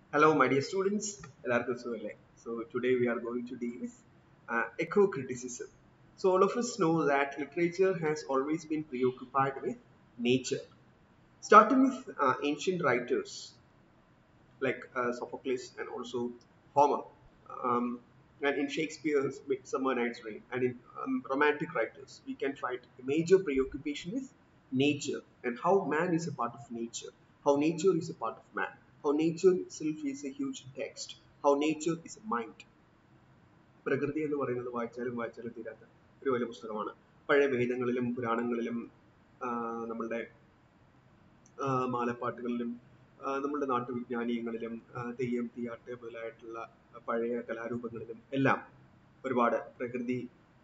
Hello, my dear students. എല്ലാവർക്കും സുഖല്ലേ So today we are going to deal with uh, eco-criticism. So all of us know that literature has always been preoccupied with nature. Starting with uh, ancient writers like uh, Sophocles and also Homer, um, and in Shakespeare's Midsummer Night's Dream, and in um, romantic writers, we can find a major preoccupation with nature and how man is a part of nature, how nature is a part of man, how nature itself is a huge text, how nature is a mind. പ്രകൃതി എന്ന് പറയുന്നത് വായിച്ചാലും വായിച്ചാലും തീരാത്ത ഒരു വലിയ പുസ്തകമാണ് പഴയ വേദങ്ങളിലും പുരാണങ്ങളിലും ആ, നമ്മളുടെ ആ, മാലപ്പാട്ടുകളിലും ആ, നമ്മുടെ നാട്ടുവിജ്ഞാനീയങ്ങളിലും ആ, തെയ്യം തീയാട്ട് മുതലായിട്ടുള്ള പഴയ കലാരൂപങ്ങളിലും എല്ലാം ഒരുപാട് പ്രകൃതി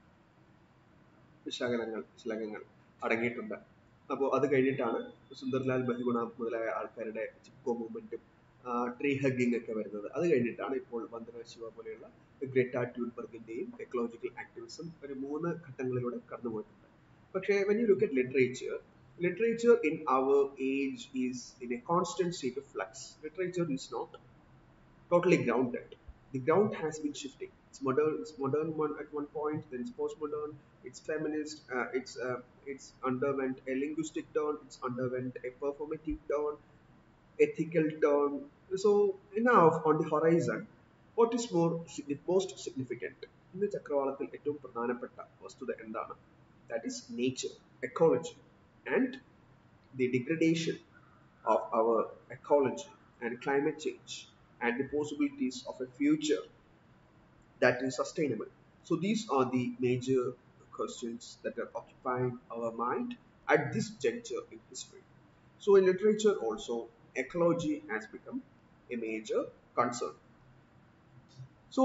ശകലങ്ങൾ ശ്ലകങ്ങൾ അടങ്ങിയിട്ടുണ്ട് അപ്പോൾ അത് കഴിഞ്ഞിട്ടാണ് സുന്ദർലാൽ ബഹുഗുണ മുതലായ ആൾക്കാരുടെ ചിപ്കോ മൂവ്മെന്റും ട്രീ ഹഗ്ഗിംഗ് ഒക്കെ വരുന്നത് അത് കഴിഞ്ഞിട്ടാണ് ഇപ്പോൾ വന്ദന ശിവ പോലെയുള്ള ഗ്രേറ്റ ട്യൂൺബർഗിന്റെയും എക്കോളജിക്കൽ ആക്ടിവിസം ഒരു മൂന്ന് ഘട്ടങ്ങളിലൂടെ കടന്നുപോയിട്ടുണ്ട് പക്ഷേ when you look at literature literature in our age is in a constant state of flux. Literature is not totally grounded. The ground has been shifting. It's modern. It's modern one at one point. Then it's postmodern. It's feminist. Uh, it's uh, it's underwent a linguistic turn. It's underwent a performative turn, ethical turn. So now on the horizon, what is more signi- most significant? ഇന്ന് ചക്രവാളത്തിൽ ഏറ്റവും പ്രധാനപ്പെട്ട വസ്തുത എന്താണ് that is nature ecology and the degradation of our ecology and climate change and the possibilities of a future that is sustainable. So these are the major questions that are occupying our mind at this juncture in history. So in literature also, ecology has become a major concern. So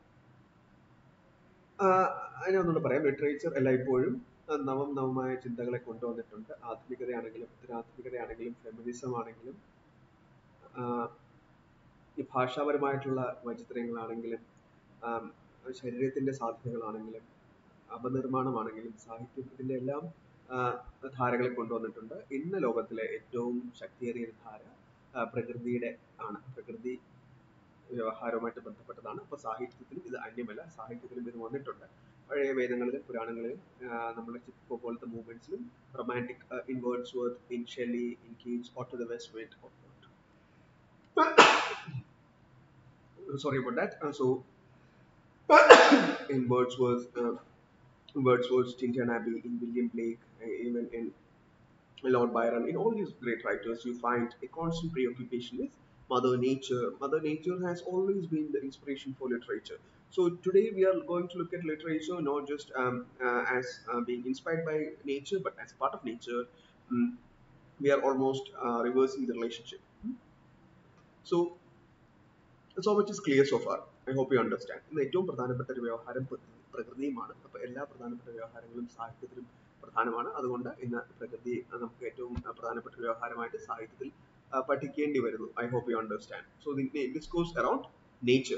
അതിനൊന്നുകൂടെ പറയാം literature എല്ലായ്പ്പോഴും ആ, നവം നവമായ ചിന്തകളെ കൊണ്ടുവന്നിട്ടുണ്ട് ആധുനികതയാണെങ്കിലും ഉത്തരാധുനികതയാണെങ്കിലും feminism ആണെങ്കിലും ആ, ഈ ഭാഷാപരമായിട്ടുള്ള വൈചിത്ര്യങ്ങളാണെങ്കിലും ആം, ശരീരത്തിന്റെ സാധ്യതകളാണെങ്കിലും അപനിർമ്മാണമാണെങ്കിലും സാഹിത്യത്തിന്റെ എല്ലാം ആ, ധാരകളെ കൊണ്ടുവന്നിട്ടുണ്ട് ഇന്ന് ലോകത്തിലെ ഏറ്റവും ശക്തിയേറിയ ഒരു ധാര ആ, പ്രകൃതിയുടെ ആണ് പ്രകൃതി വ്യവഹാരവുമായിട്ട് ബന്ധപ്പെട്ടതാണ് അപ്പൊ സാഹിത്യത്തിലും ഇത് അന്യമല്ല സാഹിത്യത്തിലും ഇത് വന്നിട്ടുണ്ട് പഴയ വേദങ്ങളിലും പുരാണങ്ങളിലും ആ, നമ്മുടെ ചിപ്പോ പോലത്തെ മൂവ്മെന്റ്സിലും romantic in Wordsworth in Shelley in Keats ode to the west wait sorry about that uh, so in wordsworth uh, wordsworth's tintin abbey in william blake uh, even in Lord Byron, in all these great writers, you find a constant preoccupation with Mother Nature. Mother Nature has always been the inspiration for literature. So today we are going to look at literature not just um, uh, as uh, being inspired by nature, but as part of nature. Mm, we are almost uh, reversing the relationship. So so much is clear so far. I hope you understand. ഇന്ന് ഏറ്റവും പ്രധാനപ്പെട്ട ഒരു വ്യവഹാരം പ്ര- പ്രകൃതിയുമാണ്. അപ്പോൾ എല്ലാ പ്രധാനപ്പെട്ട വ്യവഹാരങ്ങളും സാഹിത്യത്തിലും പ്രധാനമാണ്. അതുകൊണ്ട് ഇന്ന് പ്രകൃതി അഹ് നമുക്ക് ഏറ്റവും അഹ് പ്രധാനപ്പെട്ട ഒരു വ്യവഹാരമായിട്ട് സാഹിത്യത്തിൽ അഹ് പഠിക്കേണ്ടി വരുന്നു. I hope you understand. So the discourse around nature.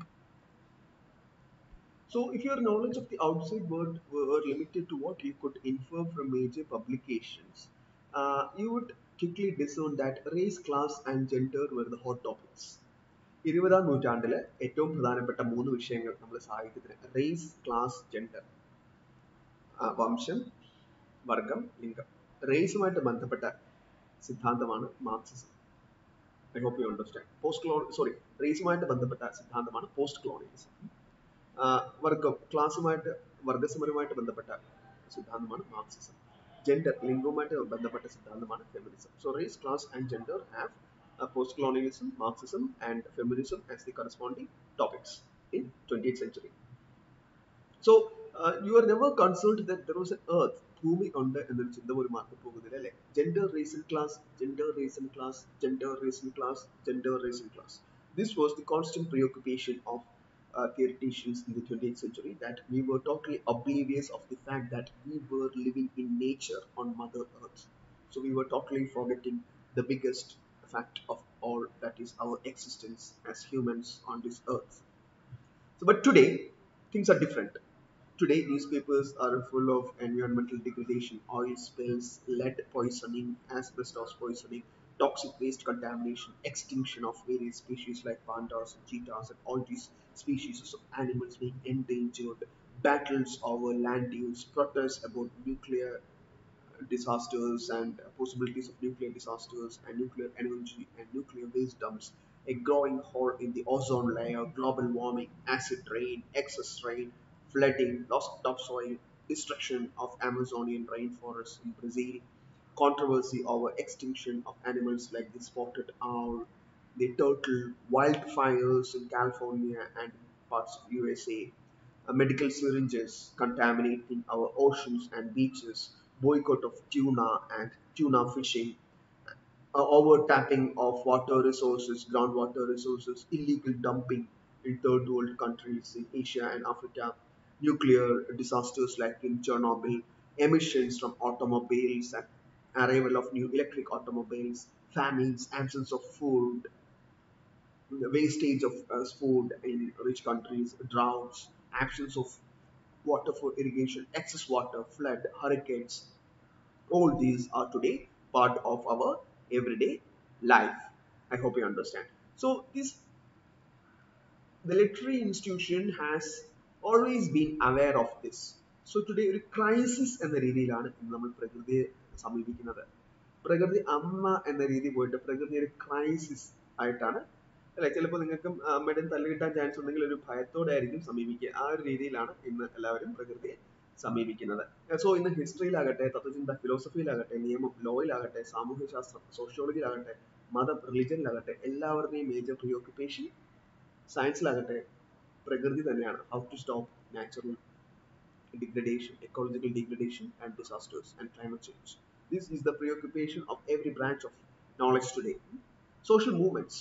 So if your knowledge of the outside world were limited to what you could infer from major publications, uh, you would quickly discern that race, class and gender were the hot topics. ഇരുപതാം നൂറ്റാണ്ടില് ഏറ്റവും പ്രധാനപ്പെട്ട മൂന്ന് വിഷയങ്ങൾ നമ്മൾ സാഹിത്യത്തിന് raise class gender വംശം വർഗം ലിംഗം റേസുമായിട്ട് ബന്ധപ്പെട്ട സിദ്ധാന്തമാണ് Marxism I hope you understand post ക്ലോ സോറി റേസുമായിട്ട് ബന്ധപ്പെട്ട സിദ്ധാന്തമാണ് പോസ്റ്റ് ക്ലോണിയലിസം വർഗം ക്ലാസ്സുമായിട്ട് വർഗസമരവുമായിട്ട് ബന്ധപ്പെട്ട സിദ്ധാന്തമാണ് മാർക്സിസം ജെൻഡർ ലിംഗവുമായിട്ട് ബന്ധപ്പെട്ട സിദ്ധാന്തമാണ് feminism so race class and gender have post colonialism marxism and feminism as the corresponding topics in 20th century so uh, you are never concerned that there was an earth ഭൂമി ഉണ്ട് എന്നൊരു ചിന്ത പോലും mark പോകുന്നില്ല അല്ലെ gender race and class gender race and class gender race and class gender race and class this was the constant preoccupation of uh, theoreticians in the 20th century that we were totally oblivious of the fact that we were living in nature on mother earth so we were totally forgetting the biggest fact of all that is our existence as humans on this earth so, but today things are different Today, newspapers are full of environmental degradation, oil spills, lead poisoning, asbestos poisoning, toxic waste contamination, extinction of various species like pandas and cheetahs, and all these species of animals being endangered, battles over land use, protests about nuclear disasters and possibilities of nuclear disasters and nuclear energy and nuclear waste dumps, a growing hole in the ozone layer, global warming, acid rain, excess rain, flooding, loss of topsoil, destruction of Amazonian rainforests in Brazil, controversy over extinction of animals like the spotted owl, the turtle, wildfires in California and parts of USA, uh, medical syringes contaminating our oceans and beaches, boycott of tuna and tuna fishing, uh, overtapping of water resources, groundwater resources, illegal dumping in third world countries in Asia and Africa, nuclear disasters like in Chernobyl, emissions from automobiles and arrival of new electric automobiles, famines, absence of food, the wastage of uh, food in rich countries, droughts, absence of water for irrigation, excess water, flood, hurricanes, all these are today part of our everyday life. I hope you understand. So this the literary institution has always been aware of this. So today ഒരു crisis എന്ന രീതിയിലാണ് ഇന്ന് നമ്മൾ പ്രകൃതിയെ സമീപിക്കുന്നത് പ്രകൃതി അമ്മ എന്ന രീതി പോയിട്ട് പ്രകൃതി ഒരു ക്രൈസിസ് ആയിട്ടാണ് അല്ലെ ചിലപ്പോൾ നിങ്ങൾക്കും അമ്മയുടെയും തല്ല് കിട്ടാൻ ചാൻസ് ഉണ്ടെങ്കിൽ ഒരു ഭയത്തോടെ ആയിരിക്കും സമീപിക്കുക ആ ഒരു രീതിയിലാണ് ഇന്ന് എല്ലാവരും പ്രകൃതിയെ സമീപിക്കുന്നത് സോ ഇന്ന് ഹിസ്റ്ററിയിലാകട്ടെ തത്വചിന്ത ഫിലോസഫിയിലാകട്ടെ നിയമം ലോയിലാകട്ടെ സാമൂഹ്യശാസ്ത്രം സോഷ്യോളജിയിലാകട്ടെ മതം റിലിജനിലാകട്ടെ എല്ലാവരുടെയും മേജർ പ്രീ ഓക്യുപ്പേഷൻ സയൻസിലാകട്ടെ പ്രകൃതി തന്നെയാണ് how to stop natural degradation, ecological degradation and disasters and climate change. This is the preoccupation of every branch of knowledge today. Social movements,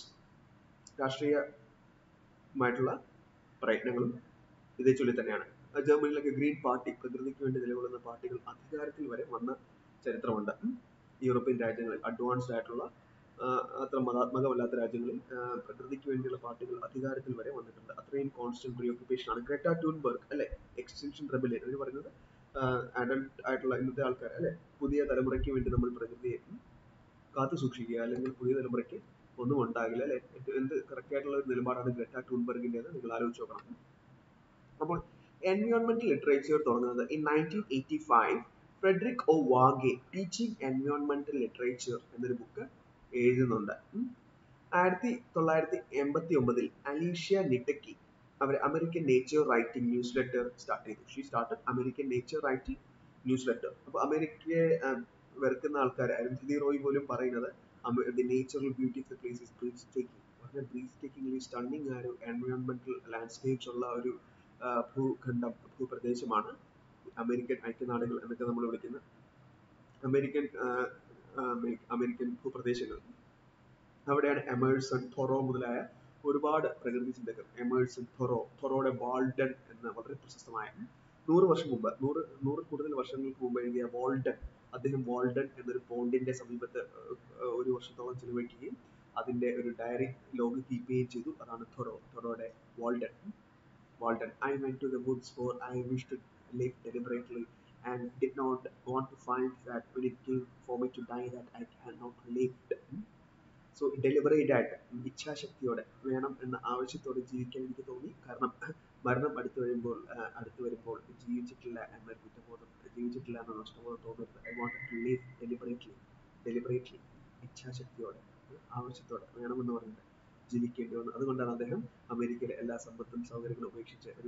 രാഷ്ട്രീയമായിട്ടുള്ള പ്രയത്നങ്ങളും ഇതേ ചൊല്ലി തന്നെയാണ് ജർമ്മനിയിലൊക്കെ ഗ്രീൻ പാർട്ടി പ്രകൃതിക്ക് വേണ്ടി നിലകൊള്ളുന്ന പാർട്ടികൾ അധികാരത്തിൽ വരെ വന്ന ചരിത്രമുണ്ട് യൂറോപ്യൻ രാജ്യങ്ങളിൽ അഡ്വാൻസ്ഡ് ആയിട്ടുള്ള അത്ര മതാത്മകമല്ലാത്ത രാജ്യങ്ങളിൽ പ്രകൃതിക്ക് വേണ്ടിയുള്ള പാർട്ടികൾ അധികാരത്തിൽ വരെ വന്നിട്ടുണ്ട് അത്രയും കോൺസ്റ്റന്റ് പ്രിയോക്യുപ്പേഷൻ ആണ് ഗ്രേറ്റ ട്യൂൺബർഗ് അല്ലെ എക്സ്റ്റൻഷൻ റെബലിയൻ എന്ന് പറയുന്നത് അഡൽട്ട് ആയിട്ടുള്ള ഇന്നത്തെ ആൾക്കാർ അല്ലെ പുതിയ തലമുറയ്ക്ക് വേണ്ടി നമ്മൾ പ്രകൃതിയെ കാത്തു സൂക്ഷിക്കുക അല്ലെങ്കിൽ പുതിയ തലമുറയ്ക്ക് ഒന്നും ഉണ്ടാകില്ല അല്ലെ എന്ത് കറക്റ്റ് ആയിട്ടുള്ള ഒരു നിലപാടാണ് ഗ്രേറ്റ ട്യൂൺബർഗിൻ്റെത് നിങ്ങൾ ആലോചിച്ച് നോക്കണം അപ്പോൾ എൻവയോൺമെന്റൽ ലിറ്ററേച്ചർ തുടങ്ങുന്നത് in nineteen eighty five Frederick O Waage teaching എൻവയോൺമെന്റൽ ലിറ്ററേച്ചർ എന്നൊരു ബുക്ക് എഴുതുന്നുണ്ട് ആയിരത്തി തൊള്ളായിരത്തി എൺപത്തി ഒമ്പതിൽ അലീഷ്യ നിറ്റക്കി അവർ American nature writing newsletter start ചെയ്തു she started American nature writing newsletter അപ്പോൾ അമേരിക്കയെ വെറുക്കുന്ന ആൾക്കാർ അരുന്ധതി റോയ് പോലും പറയുന്നത് the natural beauty of the place is breathtaking വളരെ ബ്രീസ് ടേക്കിംഗ്ലി സ്റ്റണ്ണിങ് ആ ഒരു എൻവയോൺമെന്റൽ ലാൻഡ്സ്കേപ്സ് ഉള്ള ഒരു ഭൂഖണ്ഡം ഭൂപ്രദേശമാണ് അമേരിക്കൻ ഐക്യനാടുകൾ എന്നൊക്കെ നമ്മൾ വിളിക്കുന്ന അമേരിക്കൻ അമേരിക്കൻ ഭൂപ്രദേശങ്ങൾ അവിടെയാണ് എമേഴ്സൺ തൊറോ മുതലായ ഒരുപാട് പ്രകൃതി ചിന്തകർ എമേഴ്സൺ തൊറോ തൊറോയുടെ വാൾഡൻ എന്ന വളരെ പ്രശസ്തമായ നൂറ് വർഷം മുമ്പ് നൂറ് നൂറ് കൂടുതൽ വർഷങ്ങൾക്ക് മുമ്പ് എഴുതിയ വാൾഡൻ അദ്ദേഹം വാൾഡൻ എന്നൊരു പോണ്ടിന്റെ സമീപത്ത് ഒരു വർഷത്തോളം ചിലവഴിക്കുകയും അതിന്റെ ഒരു ഡയറി ലോഗ് കീപ്പ് ചെയ്യുകയും ചെയ്തു അതാണ് തൊറോ തൊറോയുടെ Walden Walden I went to the woods for I wish to live deliberately and did not want to find that when it came for me to die that I cannot lived. So deliberate ആയിട്ട് ഇച്ഛാശക്തിയോടെ വേണം എന്ന ആവശ്യത്തോടെ ജീവിക്കാൻ എനിക്ക് തോന്നി കാരണം മരണം അടുത്ത് വരുമ്പോൾ അടുത്ത് വരുമ്പോൾ ജീവിച്ചിട്ടില്ല എന്ന കുറ്റബോധം ജീവിച്ചിട്ടില്ല എന്ന നഷ്ടബോധം തോന്നരുത് I want to live deliberately deliberately ഇച്ഛാശക്തിയോടെ ആവശ്യത്തോടെ വേണമെന്ന് പറഞ്ഞിട്ട് ജീവിക്കേണ്ടി വന്നു അതുകൊണ്ടാണ് അദ്ദേഹം അമേരിക്കയിലെ എല്ലാ സമ്പത്തും സൗകര്യങ്ങളും ഉപേക്ഷിച്ച് ഒരു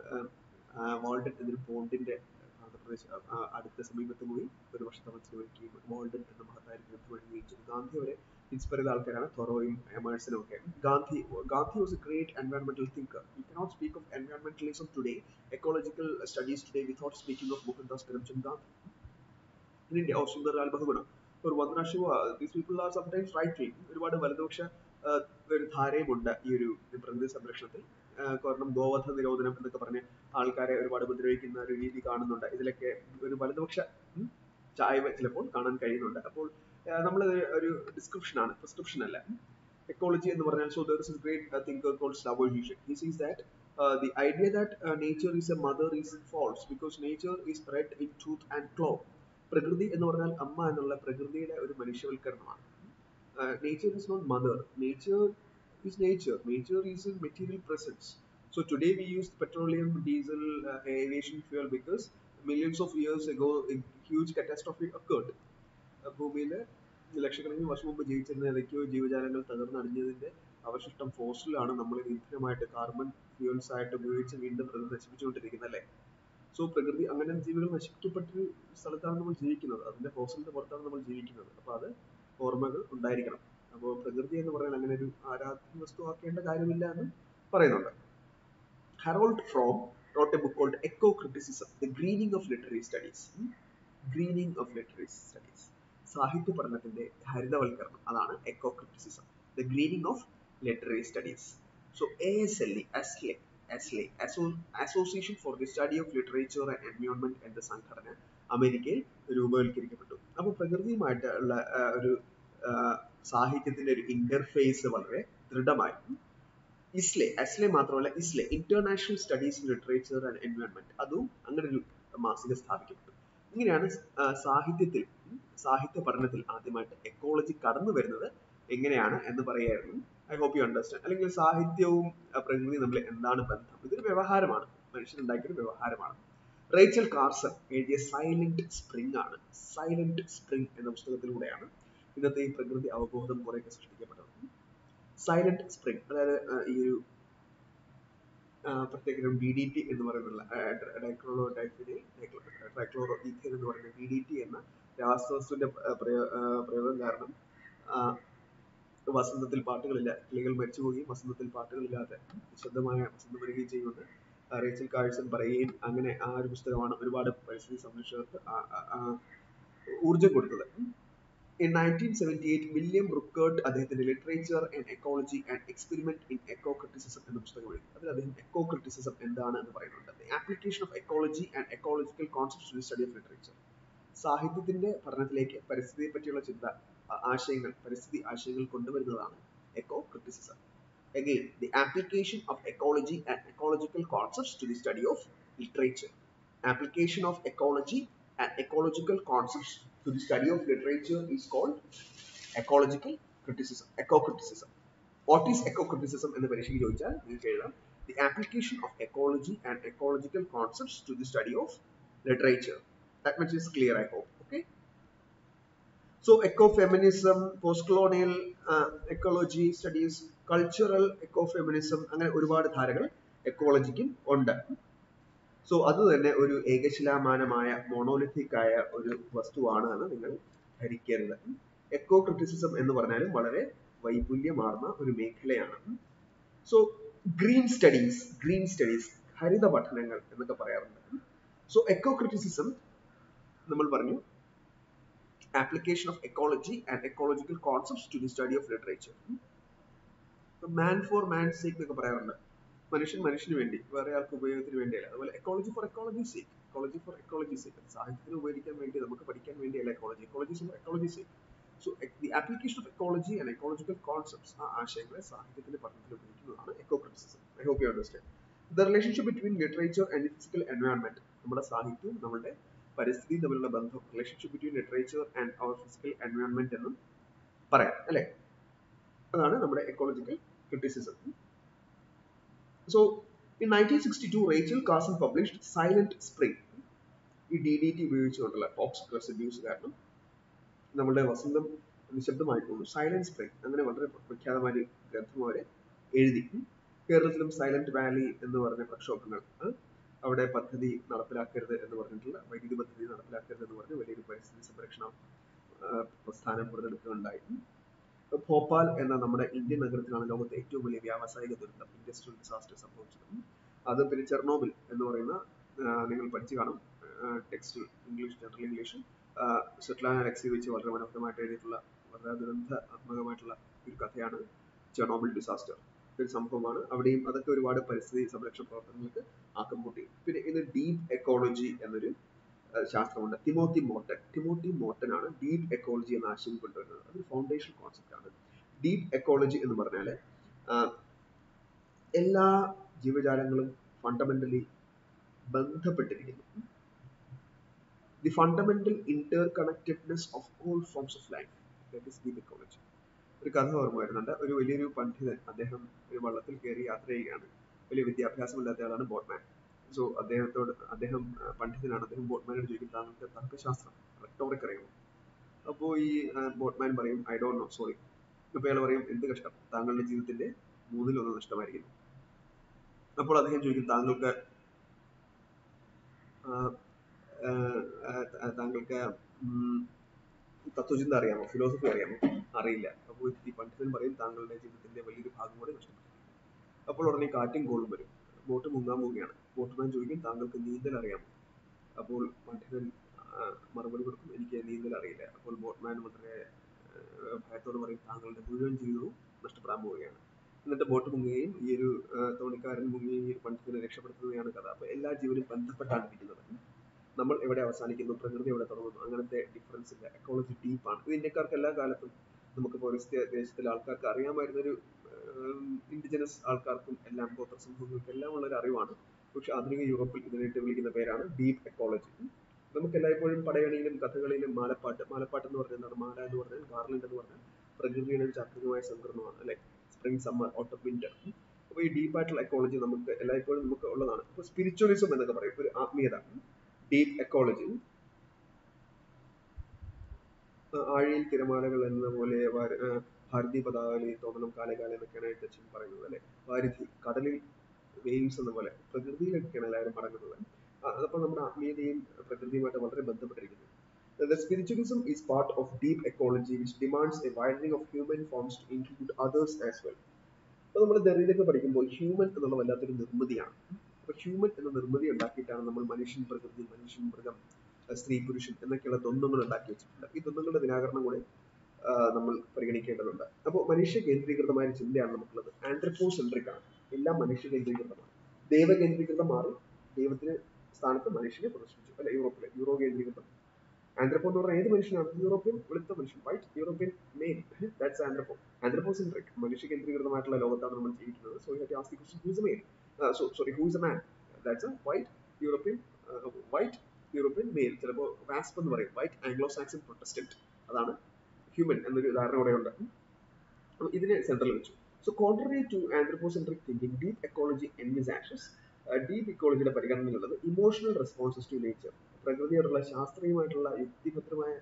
വാൾഡൻ എന്നൊരു പോണ്ടിന്റെ അടുത്ത സമീപത്ത് പോയി ഒരു വർഷത്തോളം ചിലവഴിക്കുകയും വാൾഡൻ എന്ന മഹത്തായ ഗ്രന്ഥം എഴുതുകയും ചെയ്തു ഗാന്ധി വരെ ഇൻസ്പയർ ചെയ്ത ആൾക്കാരാണ് തൊറോയും എമേഴ്സനും ഒക്കെ Gandhi Gandhi was a great എൻവയോൺമെന്റൽ thinker you cannot speak of environmentalism today ecological studies today without speaking of Mohandas Karamchand Gandhi in India or Sunderlal Bahuguna ഒരു Vandana Shiva these people are sometimes right wing ഒരുപാട് വലതുപക്ഷ ഒരു ധാരയുമുണ്ട് ഈ ഒരു പ്രകൃതി സംരക്ഷണത്തിൽ കാരണം ഗോവധ നിരോധനം എന്നൊക്കെ പറഞ്ഞ് ആൾക്കാരെ ഒരുപാട് ഉപദ്രവിക്കുന്ന ഒരു രീതി കാണുന്നുണ്ട് ഇതിലൊക്കെ ഒരു വലതുപക്ഷ ചായ്വ് ചിലപ്പോൾ കാണാൻ കഴിയുന്നുണ്ട് അപ്പോൾ നമ്മൾ ഒരു ഡിസ്ക്രിപ്ഷൻ ആണ് പ്രിസ്ക്രിപ്ഷൻ അല്ല എക്കോളജി എന്ന് പറഞ്ഞാൽ so there is a great thinker called Slavoj Zizek he says that the idea that uh, nature is a mother is false because nature is red in tooth and claw പ്രകൃതി എന്ന് പറഞ്ഞാൽ അമ്മ എന്നുള്ള പ്രകൃതിയുടെ ഒരു മനുഷ്യവൽക്കരണമാണ് nature is not mother nature is nature. Nature is a material presence. So today we use petroleum, diesel, uh, aviation fuel because millions of years ago a huge catastrophe occurred. ഭൂമിയിൽ ലക്ഷക്കണക്കിന് വർഷം മുമ്പ് ജീവിച്ചിരുന്ന ഏതൊക്കെയോ ജീവജാലങ്ങൾ തകർന്നടിഞ്ഞതിന്റെ അവശിഷ്ടം ഫോസിലാണ് നമ്മൾ ഇന്ധനമായിട്ട് കാർബൺ ഫ്യൂൽസ് ആയിട്ട് ഉപയോഗിച്ച് വീണ്ടും പ്രകൃതി നശിപ്പിച്ചുകൊണ്ടിരിക്കുന്നത് അല്ലേ സോ പ്രകൃതി അങ്ങനെ ജീവികൾ നശിപ്പിക്കപ്പെട്ടൊരു സ്ഥലത്താണ് നമ്മൾ ജീവിക്കുന്നത് അതിന്റെ ഫോസിലിന്റെ പുറത്താണ് നമ്മൾ ജീവിക്കുന്നത് അപ്പൊ അത് ഓർമ്മകൾ ഉണ്ടായിരിക്കണം അപ്പോൾ പ്രകൃതി എന്ന് പറഞ്ഞാൽ അങ്ങനെ ഒരു ആരാധ്യ വസ്തു ആക്കേണ്ട കാര്യമില്ല എന്ന് പറയുന്നുണ്ട് Harold Fromm wrote a book called Eco Criticism, The Greening of Literary Studies. Greening of Literary Studies. സാഹിത്യ പഠനത്തിന്റെ ഹരിതവൽക്കരണം അതാണ് ecocriticism the greening of literary studies so A S L E ASLE ASLE association for the study of literature and environment എന്ന സംഘടന അമേരിക്കയിൽ രൂപവൽക്കരിക്കപ്പെട്ടു അപ്പോൾ പ്രകൃതിയുമായിട്ടുള്ള ഒരു സാഹിത്യത്തിന്റെ ഒരു ഇന്റർഫേസ് വളരെ ദൃഢമായി ഇസ്ലെ അസ്ലെ മാത്രമല്ല ISLE international studies in literature and environment അതും അങ്ങനെ ഒരു മാസിക സ്ഥാപിക്കപ്പെട്ടു ഇങ്ങനെയാണ് സാഹിത്യത്തിൽ സാഹിത്യ പഠനത്തിൽ ആദ്യമായിട്ട് എക്കോളജി കടന്നു വരുന്നത് എങ്ങനെയാണ് എന്ന് പറയായിരുന്നു ഐ ഹോപ്പ് യു അണ്ടർസ്റ്റാൻഡ് അല്ലെങ്കിൽ സാഹിത്യവും പ്രകൃതിയും തമ്മിൽ എന്താണ് ബന്ധം ഇതൊരു വ്യവഹാരമാണ് മനുഷ്യനുണ്ടാക്കിയൊരു വ്യവഹാരമാണ് റേച്ചൽ കാർസൺ എഴുതിയ സൈലന്റ് സ്പ്രിംഗ് ആണ് സൈലന്റ് സ്പ്രിംഗ് എന്ന പുസ്തകത്തിലൂടെയാണ് ഇന്നത്തെ ഈ പ്രകൃതി അവബോധം കുറെയൊക്കെ സൃഷ്ടിക്കപ്പെട്ടത് സൈലന്റ് സ്പ്രിംഗ് അതായത് ഈ ഒരു പ്രത്യേക ഡി ഡി ടി എന്ന് പറയുന്ന ഡൈക്ലോറോ ഡൈഫിനിൽ ഡൈക്ലോറോ ഈഥേൻ എന്ന് പറയുന്ന ഡി ഡി ടി എന്ന രാസവസ്തുവിന്റെ പ്രയോഗം കാരണം വസന്തത്തിൽ പാട്ടുകളില്ല കിളികൾ മരിച്ചുപോവുകയും വസന്തത്തിൽ പാട്ടുകളില്ലാതെ നിശബ്ദമായ വസന്തം വരികയും ചെയ്യുമെന്ന് റേച്ചൽ കാഴ്സൺ പറയുകയും അങ്ങനെ ആ ഒരു പുസ്തകമാണ് ഒരുപാട് പരിസ്ഥിതി സംരക്ഷകർക്ക് ഊർജം കൊടുത്തത് In 1978, വില്യം റുക്കേർട്ട് അദ്ദേഹത്തിന്റെ literature and ecology and experiment in ecocriticism എന്ന പുസ്തകം എഴുതി അതിൽ അദ്ദേഹം എക്കോ ക്രിറ്റിസിസം എന്താണ് എന്ന് പറയുന്നുണ്ട് application of ecology and ecological concept to study of literature സാഹിത്യത്തിന്റെ പഠനത്തിലേക്ക് പരിസ്ഥിതിയെ പറ്റിയുള്ള ചിന്ത ആശയങ്ങൾ പരിസ്ഥിതി ആശയങ്ങൾ കൊണ്ടുവരുന്നതാണ് ecocriticism Again, the application of ecology and ecological concepts to the study of literature. Application of ecology and ecological concepts to the study of literature is called ecological criticism, eco-criticism. What is eco-criticism എന്ന് പരീക്ഷയ്ക്ക് ചോദിച്ചാൽ നിങ്ങൾക്ക് എഴുതാം the application of ecology and ecological concepts to the study of literature. That much is clear, I hope. Okay. So ecofeminism, post-colonial uh, ecology studies, cultural ecofeminism അങ്ങനെ ഒരുപാട് ധാരകൾ എക്കോളജിക്കും ഉണ്ട് so അത് തന്നെ ഒരു ഏകശിലാമാനമായ മോണോലിഥിക് ആയ ഒരു വസ്തുവാണ് എന്ന് നിങ്ങൾ ധരിക്കരുത് എക്കോ ക്രിറ്റിസിസം എന്ന് പറഞ്ഞാലും വളരെ വൈപുല്യമാർന്ന ഒരു മേഖലയാണ് so green studies green studies ഹരിത പഠനങ്ങൾ എന്നൊക്കെ പറയാറുണ്ട് സോ എക്കോ ക്രിറ്റിസിസം നമ്മൾ പറഞ്ഞു application of ecology and ecological concepts to the study of literature. Man for man sake എന്നൊക്കെ പറയാറുണ്ട് മനുഷ്യൻ മനുഷ്യന് വേണ്ടി വേറെ ആൾക്ക് ഉപയോഗത്തിന് വേണ്ടിയല്ല അതുപോലെ ecology for ecology sake ecology for ecology sake സാഹിത്യത്തിന് ഉപയോഗിക്കാൻ വേണ്ടി നമുക്ക് പഠിക്കാൻ വേണ്ടിയല്ല ecology ecology for ecology sake so the application of ecology and ecological concepts ആ ആശയങ്ങളെ സാഹിത്യത്തിന്റെ പഠനത്തിൽ ഉപയോഗിക്കുന്നതാണ് ecocriticism I hope you understand the relationship between literature and physical environment നമ്മുടെ സാഹിത്യവും നമ്മുടെ പരിസ്ഥിതി തമ്മിലുള്ള ബന്ധം relationship between literature and our physical environment എന്നും പറയാം അല്ലെ അതാണ് നമ്മുടെ ecological criticism so in nineteen sixty two Rachel Carson published silent spring ഈ ഡി ഡി ടി ഉപയോഗിച്ചുകൊണ്ടുള്ള ടോക്സിക് റെസിഡ്യൂസ് കാരണം നമ്മുടെ വസന്തം നിശബ്ദമായി പോകുന്നു സൈലന്റ് സ്പ്രിംഗ് അങ്ങനെ വളരെ പ്രഖ്യാതമായ ഒരു ഗ്രന്ഥം അവരെ എഴുതി കേരളത്തിലും സൈലന്റ് വാലി എന്ന് പറഞ്ഞ പ്രക്ഷോഭങ്ങൾ അവിടെ പദ്ധതി നടപ്പിലാക്കരുത് എന്ന് പറഞ്ഞിട്ടുള്ള വൈദ്യുതി പദ്ധതി നടപ്പിലാക്കരുത് എന്ന് പറഞ്ഞ് വലിയൊരു പരിസ്ഥിതി സംരക്ഷണ പ്രസ്ഥാനം പുറത്തെടുക്കുകയുണ്ടായി ഭോപ്പാൽ എന്ന നമ്മുടെ ഇന്ത്യൻ നഗരത്തിലാണ് ലോകത്തെ ഏറ്റവും വലിയ വ്യാവസായിക ദുരന്തം ഇൻഡസ്ട്രിയൽ ഡിസാസ്റ്റർ സംഭവിച്ചത് അത് പിന്നെ ചെർണോബിൽ എന്ന് പറയുന്ന നിങ്ങൾ പഠിച്ചു കാണും ടെക്സ്റ്റ് ഇംഗ്ലീഷ് ജനറൽ ഇംഗ്ലീഷ് സെറ്റ്ലാൻ അലക്സി വെച്ച് വളരെ മനോഹരമായിട്ട് എഴുതിയിട്ടുള്ള വളരെ ദുരന്തമായിട്ടുള്ള ഒരു കഥയാണ് ചെർണോബിൽ ഡിസാസ്റ്റർ ഒരു സംഭവമാണ് അവിടെയും അതൊക്കെ ഒരുപാട് പരിസ്ഥിതി സംരക്ഷണ പ്രവർത്തനങ്ങൾക്ക് ആക്കം കൂട്ടി പിന്നെ ഇത് ഡീപ് എക്കോളജി എന്നൊരു ശാസ്ത്രമുണ്ട് തിമോത്തി മോട്ടൻ തിമോത്തി മോട്ടൻ ആണ് ഡീപ് എക്കോളജി എന്ന ആശയം കൊണ്ടുവരുന്നത് അതൊരു ഫൗണ്ടേഷൻ കോൺസെപ്റ്റ് ആണ് ഡീപ് എക്കോളജി എന്ന് പറഞ്ഞാൽ എല്ലാ ജീവജാലങ്ങളും ഫണ്ടമെന്റലി ബന്ധപ്പെട്ടിരിക്കുന്നു the fundamental interconnectedness of all forms of life that is deep ecology ഒരു കഥ ഓർമ്മ വരുന്നുണ്ട് ഒരു വലിയൊരു പണ്ഡിതൻ അദ്ദേഹം ഒരു വള്ളത്തിൽ കയറി യാത്ര ചെയ്യുകയാണ് വലിയ വിദ്യാഭ്യാസമില്ലാത്ത ആളാണ് ബോട്ട്മാൻ സോ അദ്ദേഹത്തോട് അദ്ദേഹം ആ, പണ്ഡിതനാണ് അദ്ദേഹം ബോട്ട്മാനോട് ചോദിക്കും താങ്കൾക്ക് തർക്കശാസ്ത്രം റെക്ടോറിക് അറിയാമോ അപ്പോൾ ഈ ബോട്ട്മാൻ പറയും ഐ ഡോണ്ട് നോ സോറി അപ്പോൾ അയാൾ പറയും എന്ത് കഷ്ടം താങ്കളുടെ ജീവിതത്തിന്റെ മൂന്നിലൊന്ന് നഷ്ടമായിരിക്കുന്നു അപ്പോൾ അദ്ദേഹം ചോദിക്കും താങ്കൾക്ക് ആ, ആ, ആ, താങ്കൾക്ക് ഉം, തത്വചിന്ത അറിയാമോ ഫിലോസഫി അറിയാമോ അറിയില്ല അപ്പോൾ ഈ പണ്ഡിതൻ പറയും താങ്കളുടെ ജീവിതത്തിന്റെ വലിയൊരു ഭാഗം കൂടെ നഷ്ടപ്പെട്ടു അപ്പോൾ ഉടനെ കാറ്റും കോളും വരും ബോട്ട് മുങ്ങാൻ പോവുകയാണ് ബോട്ട്മാൻ ചോദിക്കും താങ്കൾക്ക് നീന്തൽ അറിയാമോ അപ്പോൾ പണ്ഡിതൻ ആ, മറുപടി കൊടുക്കും എനിക്ക് നീന്തൽ അറിയില്ല അപ്പോൾ ബോട്ട്മാൻ വളരെ ആ, ഭയത്തോട് പറയും താങ്കളുടെ മുഴുവൻ ജീവിതവും നഷ്ടപ്പെടാൻ പോവുകയാണ് എന്നിട്ട് ബോട്ട് മുങ്ങുകയും ഈ ഒരു ആ, തോണിക്കാരൻ മുങ്ങുകയും ഈ ഒരു പണ്ഡിതനെ രക്ഷപ്പെടുത്തുകയാണ് കഥ അപ്പോൾ എല്ലാ ജീവനും ബന്ധപ്പെട്ടാണ് ഇരിക്കുന്നത് നമ്മൾ എവിടെ അവസാനിക്കുന്നു പ്രകൃതി എവിടെ തുടങ്ങുന്നു അങ്ങനത്തെ ഡിഫറൻസ് ഇല്ല എക്കോളജി ഡീപ്പാണ് ഇത് ഇന്ത്യക്കാർക്ക് എല്ലാ കാലത്തും നമുക്ക് പൗരസ്ത്യ ദേശത്തിലെ ആൾക്കാർക്ക് അറിയാമായിരുന്ന ഒരു ഇൻഡിജിനസ് ആൾക്കാർക്കും എല്ലാം ഗോത്ര സമൂഹങ്ങൾക്കും എല്ലാം ഉള്ള ഒരു അറിവാണ് പക്ഷെ ആധുനിക യൂറോപ്പിൽ ഇതിനായിട്ട് വിളിക്കുന്ന പേരാണ് ഡീപ്പ് എക്കോളജി നമുക്ക് എല്ലായ്പ്പോഴും പടയണിയിലും കഥകളിലും മാലപ്പാട്ട് മാലപ്പാട്ട് എന്ന് പറഞ്ഞാൽ എന്താണ് മാല എന്ന് പറഞ്ഞാൽ ഗാർലൻഡ് എന്ന് പറഞ്ഞാൽ പ്രകൃതിയുടെ ഒരു ചാക്രികമായ സംക്രമമാണ് അല്ലെ സ്പ്രിംഗ് സമ്മർ ഓട്ടം വിന്റർ അപ്പോൾ ഈ ഡീപ്പ് ആയിട്ടുള്ള എക്കോളജി നമുക്ക് എല്ലായ്പ്പോഴും നമുക്ക് ഉള്ളതാണ് ഇപ്പോൾ സ്പിരിച്വലിസം എന്നൊക്കെ പറയും ഒരു ആത്മീയത ഡീപ്പ് എക്കോളജി ആഴിയിൽ തിരമാലകൾ എന്ന പോലെ വാര- ആ, ഭാരതി പതാകലി തോന്നണം കാലകാലം എന്നൊക്കെയാണ് എഴുത്തച്ഛൻ പറയുന്നത് അല്ലെ വാരിധി കടലിൽ വെയിൽസ് എന്ന പോലെ പ്രകൃതിയിലൊക്കെയാണ് എല്ലാവരും മടങ്ങുന്നത് ആ, അതപ്പോൾ നമ്മുടെ ആത്മീയതയും പ്രകൃതിയുമായിട്ട് വളരെ ബന്ധപ്പെട്ടിരിക്കുന്നു The spiritualism is part of deep ecology which demands a widening of human forms to include others as well. അപ്പോൾ നമ്മൾ ദറിയിലൊക്കെ പഠിക്കുമ്പോൾ ഹ്യൂമൻ എന്നുള്ള വല്ലാത്തൊരു നിർമ്മിതിയാണ് അപ്പോൾ ഹ്യൂമൻ എന്ന നിർമ്മിതി ഉണ്ടാക്കിയിട്ടാണ് നമ്മൾ മനുഷ്യൻ പ്രകൃതി മനുഷ്യൻ മൃഗം അഹ് സ്ത്രീ പുരുഷൻ എന്നൊക്കെയുള്ള ദ്വന്ദ്ങ്ങൾ ഉണ്ടാക്കി വെച്ചിട്ടുണ്ട് ഈ ദ്വന്ദ്ങ്ങളുടെ നിരാകരണം കൂടെ ആഹ് നമ്മൾ പരിഗണിക്കേണ്ടതുണ്ട് അപ്പോൾ മനുഷ്യ കേന്ദ്രീകൃതമായ ഒരു ചിന്തയാണ് നമുക്കുള്ളത് ആന്ത്രപ്പോസെൻട്രിക് ആണ് എല്ലാം മനുഷ്യ കേന്ദ്രീകൃതമാണ് ദൈവ കേന്ദ്രീകൃതം മാറി ദൈവത്തിന് സ്ഥാനത്ത് മനുഷ്യനെ പ്രദർശിപ്പിച്ചു അല്ലെ യൂറോപ്പിലെ യൂറോ കേന്ദ്രീകൃതം ആന്ത്രപ്പോ എന്ന് പറഞ്ഞാൽ ഏത് മനുഷ്യനാണ് യൂറോപ്യൻ വെളുത്ത മനുഷ്യൻ വൈറ്റ് യൂറോപ്യൻ മെയിൻ ദാറ്റ്സ് ആന്ത്രപ്പോ ആന്ത്രപ്പോസെൻട്രിക് മനുഷ്യ കേന്ദ്രീകൃതമായിട്ടുള്ള ലോകത്താണ് നമ്മൾ ജീവിക്കുന്നത് so you have to ask the question who is a main so sorry who is a man that's a white European white European male ചിലപ്പോൾ വാസ്പ് എന്ന് പറയും വൈറ്റ് ആംഗ്ലോ സാക്സൺ പ്രൊട്ടസ്റ്റന്റ് അതാണ് ഹ്യൂമൻ എന്നൊരു ധാരണ കൂടെ ഉണ്ട് അപ്പൊ ഇതിനെ സെൻട്രൽ വെച്ചു so contrary to anthropocentric thinking deep ecology envisages deep ഇക്കോളജിയുടെ പരിഗണനയുള്ളത് ഇമോഷണൽ റെസ്പോൺസസ് ടു നേച്ചർ പ്രകൃതിയോടുള്ള ശാസ്ത്രീയമായിട്ടുള്ള യുക്തിഭദ്രമായ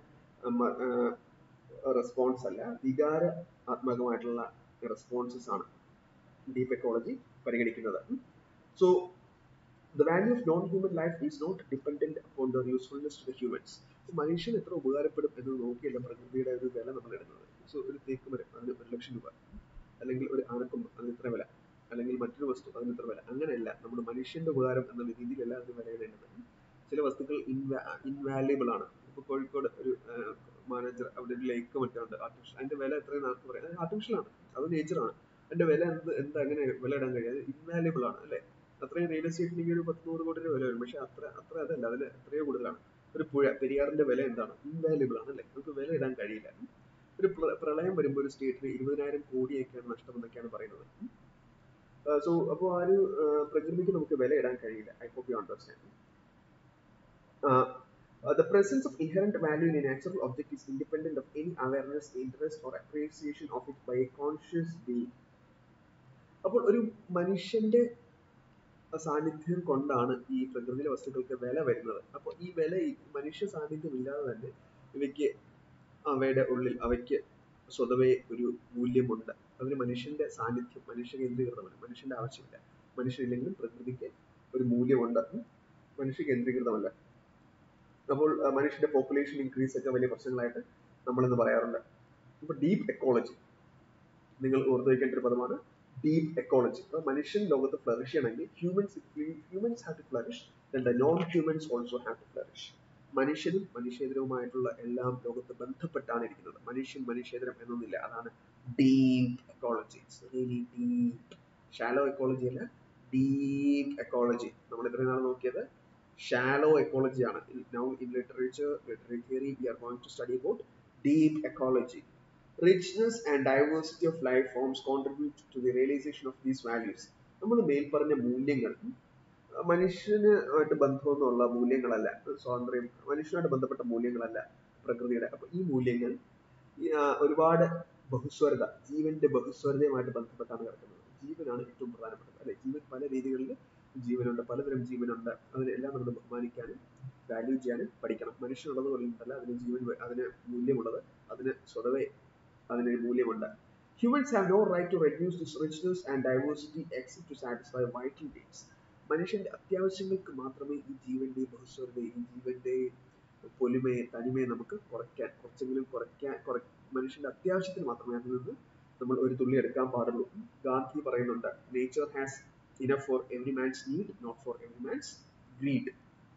റെസ്പോൺസ് അല്ല വികാര ആത്മകമായിട്ടുള്ള റെസ്പോൺസസ് ആണ് ഡീപ് എക്കോളജി പരിഗണിക്കുന്നത് so the value of non-human life is not dependent upon their usefulness to the humans. So, മനുഷ്യൻ എത്ര ഉപകാരപ്പെടും എന്ന് നോക്കിയല്ല പ്രകൃതിയുടെ ഒരു വില നമ്മൾ ഇടുന്നത് സോ ഒരു തേക്ക് മരം അതിന് ഒരു ലക്ഷം രൂപ അല്ലെങ്കിൽ ഒരു ആനക്കൊമ്പ് അതിന് ഇത്ര വില അല്ലെങ്കിൽ മറ്റൊരു വസ്തു അതിന് ഇത്ര വില അങ്ങനെയല്ല നമ്മൾ മനുഷ്യന്റെ ഉപകാരം എന്ന രീതിയിലല്ല അതിന് വില ഇടേണ്ടത് ചില വസ്തുക്കൾ ഇൻവാ ഇൻവാല്യബിൾ ആണ് ഇപ്പൊ കോഴിക്കോട് ഒരു മാനേജർ അവിടെ ഒരു ലേക്ക് മറ്റേ ഉണ്ട് ആർട്ടിഫിഷ്യൽ അതിന്റെ വില എത്രയും ആർക്ക് പറയാം അത് ആർട്ടിഫിഷ്യൽ ആണ് അത് നേച്ചറാണ് അതിന്റെ വില എന്ത് എന്താ അങ്ങനെ വില ഇടാൻ കഴിയും അത് ഇൻവാല്യബിൾ ആണ് അല്ലെ അത്രയും റിയൽ എസ്റ്റേറ്റിന് ഒരു പത്ത് നൂറ് കോടി രൂപ വില വരും പക്ഷെ അത്ര അത്ര അതല്ല അതിന് എത്രയോ കൂടുതലാണ് ഒരു പുഴ പെരിയാറിന്റെ വില എന്താണ് ഇൻവാല്യബിൾ ആണ് അല്ലെ നമുക്ക് വില ഇടാൻ കഴിയില്ല ഒരു പ്ര- പ്രളയം വരുമ്പോൾ ഒരു സ്റ്റേറ്റിന് ഇരുപതിനായിരം കോടിയൊക്കെയാണ് നഷ്ടം എന്നൊക്കെയാണ് പറയുന്നത് സോ അപ്പോൾ ആ ഒരു ആ, പ്രകൃതിക്ക് നമുക്ക് വില ഇടാൻ കഴിയില്ല I hope you understand the presence of inherent value in a natural object is independent of any awareness, interest, or appreciation of it by a conscious being. അപ്പോൾ ഒരു മനുഷ്യന്റെ സാന്നിധ്യം കൊണ്ടാണ് ഈ പ്രകൃതിയിലെ വസ്തുക്കൾക്ക് വില വരുന്നത് അപ്പോൾ ഈ വില ഈ മനുഷ്യ സാന്നിധ്യം ഇല്ലാതെ തന്നെ ഇവയ്ക്ക് അവയുടെ ഉള്ളിൽ അവയ്ക്ക് സ്വതവേ ഒരു മൂല്യമുണ്ട് അതിന് മനുഷ്യന്റെ സാന്നിധ്യം മനുഷ്യ കേന്ദ്രീകൃതമല്ല മനുഷ്യന്റെ ആവശ്യമില്ല മനുഷ്യനില്ലെങ്കിലും പ്രകൃതിക്ക് ഒരു മൂല്യമുണ്ട് മനുഷ്യ കേന്ദ്രീകൃതമല്ല അപ്പോൾ ആ, മനുഷ്യന്റെ പോപ്പുലേഷൻ ഇൻക്രീസ് ഒക്കെ വലിയ പ്രശ്നങ്ങളായിട്ട് നമ്മളിന്ന് പറയാറുണ്ട് ഇപ്പൊ ഡീപ്പ് എക്കോളജി നിങ്ങൾ ഓർത്തു വയ്ക്കേണ്ട ഒരു പദമാണ് ഡീപ്പ് എക്കോളജി അപ്പോൾ മനുഷ്യൻ ലോകത്ത് ഫ്ലറിഷ് ചെയ്യണമെങ്കിൽ humans humans have to flourish the non humans also have to flourish മനുഷ്യനും മനുഷ്യേതരവുമായിട്ടുള്ള എല്ലാം ലോകത്ത് ബന്ധപ്പെട്ടാണ് ഇരിക്കുന്നത് മനുഷ്യൻ മനുഷ്യേതരം എന്നൊന്നില്ല അതാണ് deep ecology really deep shallow ecology അല്ല ഡീപ്പ് എക്കോളജി നമ്മൾ ഇത്രയും നാൾ നോക്കിയത് shallow ecology ആണ് now in literature literary theory we are going to study about deep ecology richness and diversity of life forms contribute to the realization of these values നമ്മൾ മേൽപ്പറഞ്ഞ മൂല്യങ്ങൾ അഹ് മനുഷ്യന് ആയിട്ട് ബന്ധമൊന്നുമുള്ള മൂല്യങ്ങളല്ല സ്വാതന്ത്ര്യം മനുഷ്യനായിട്ട് ബന്ധപ്പെട്ട മൂല്യങ്ങളല്ല പ്രകൃതിയുടെ അപ്പൊ ഈ മൂല്യങ്ങൾ ഈ, ആ, ഒരുപാട് ബഹുസ്വരത ജീവന്റെ ബഹുസ്വരതയുമായിട്ട് ബന്ധപ്പെട്ടാണ് കിടക്കുന്നത് ജീവനാണ് ഏറ്റവും പ്രധാനപ്പെട്ടത് അല്ലെ ജീവൻ പല രീതികളിൽ ജീവനുണ്ട് പലതരം ജീവനുണ്ട് അതിനെല്ലാം നമ്മൾ ബഹുമാനിക്കാനും വാല്യൂ ചെയ്യാനും പഠിക്കണം മനുഷ്യനുള്ളത് പോലെയുണ്ടല്ല അതിന് ജീവൻ വേ- അതിന് മൂല്യമുള്ളത് അതിന് സ്വതവേ അതിനൊരു മൂല്യമുണ്ട് humans have no right to reduce this richness and diversity except to satisfy vital needs മനുഷ്യന്റെ അത്യാവശ്യങ്ങൾക്ക് മാത്രമേ ഈ ജീവന്റെ ബഹുസ്വരതയെ ഈ ജീവന്റെ പൊലിമയെ തനിമയെ നമുക്ക് കുറയ്ക്കാൻ കുറച്ചെങ്കിലും കുറയ്ക്കാൻ കുറ മനുഷ്യന്റെ അത്യാവശ്യത്തിന് മാത്രമേ അതിൽ നിന്ന് നമ്മൾ ഒരു തുള്ളി എടുക്കാൻ പാടുള്ളൂ ഗാന്ധി പറയുന്നുണ്ട് nature has enough for every man's need not for every man's greed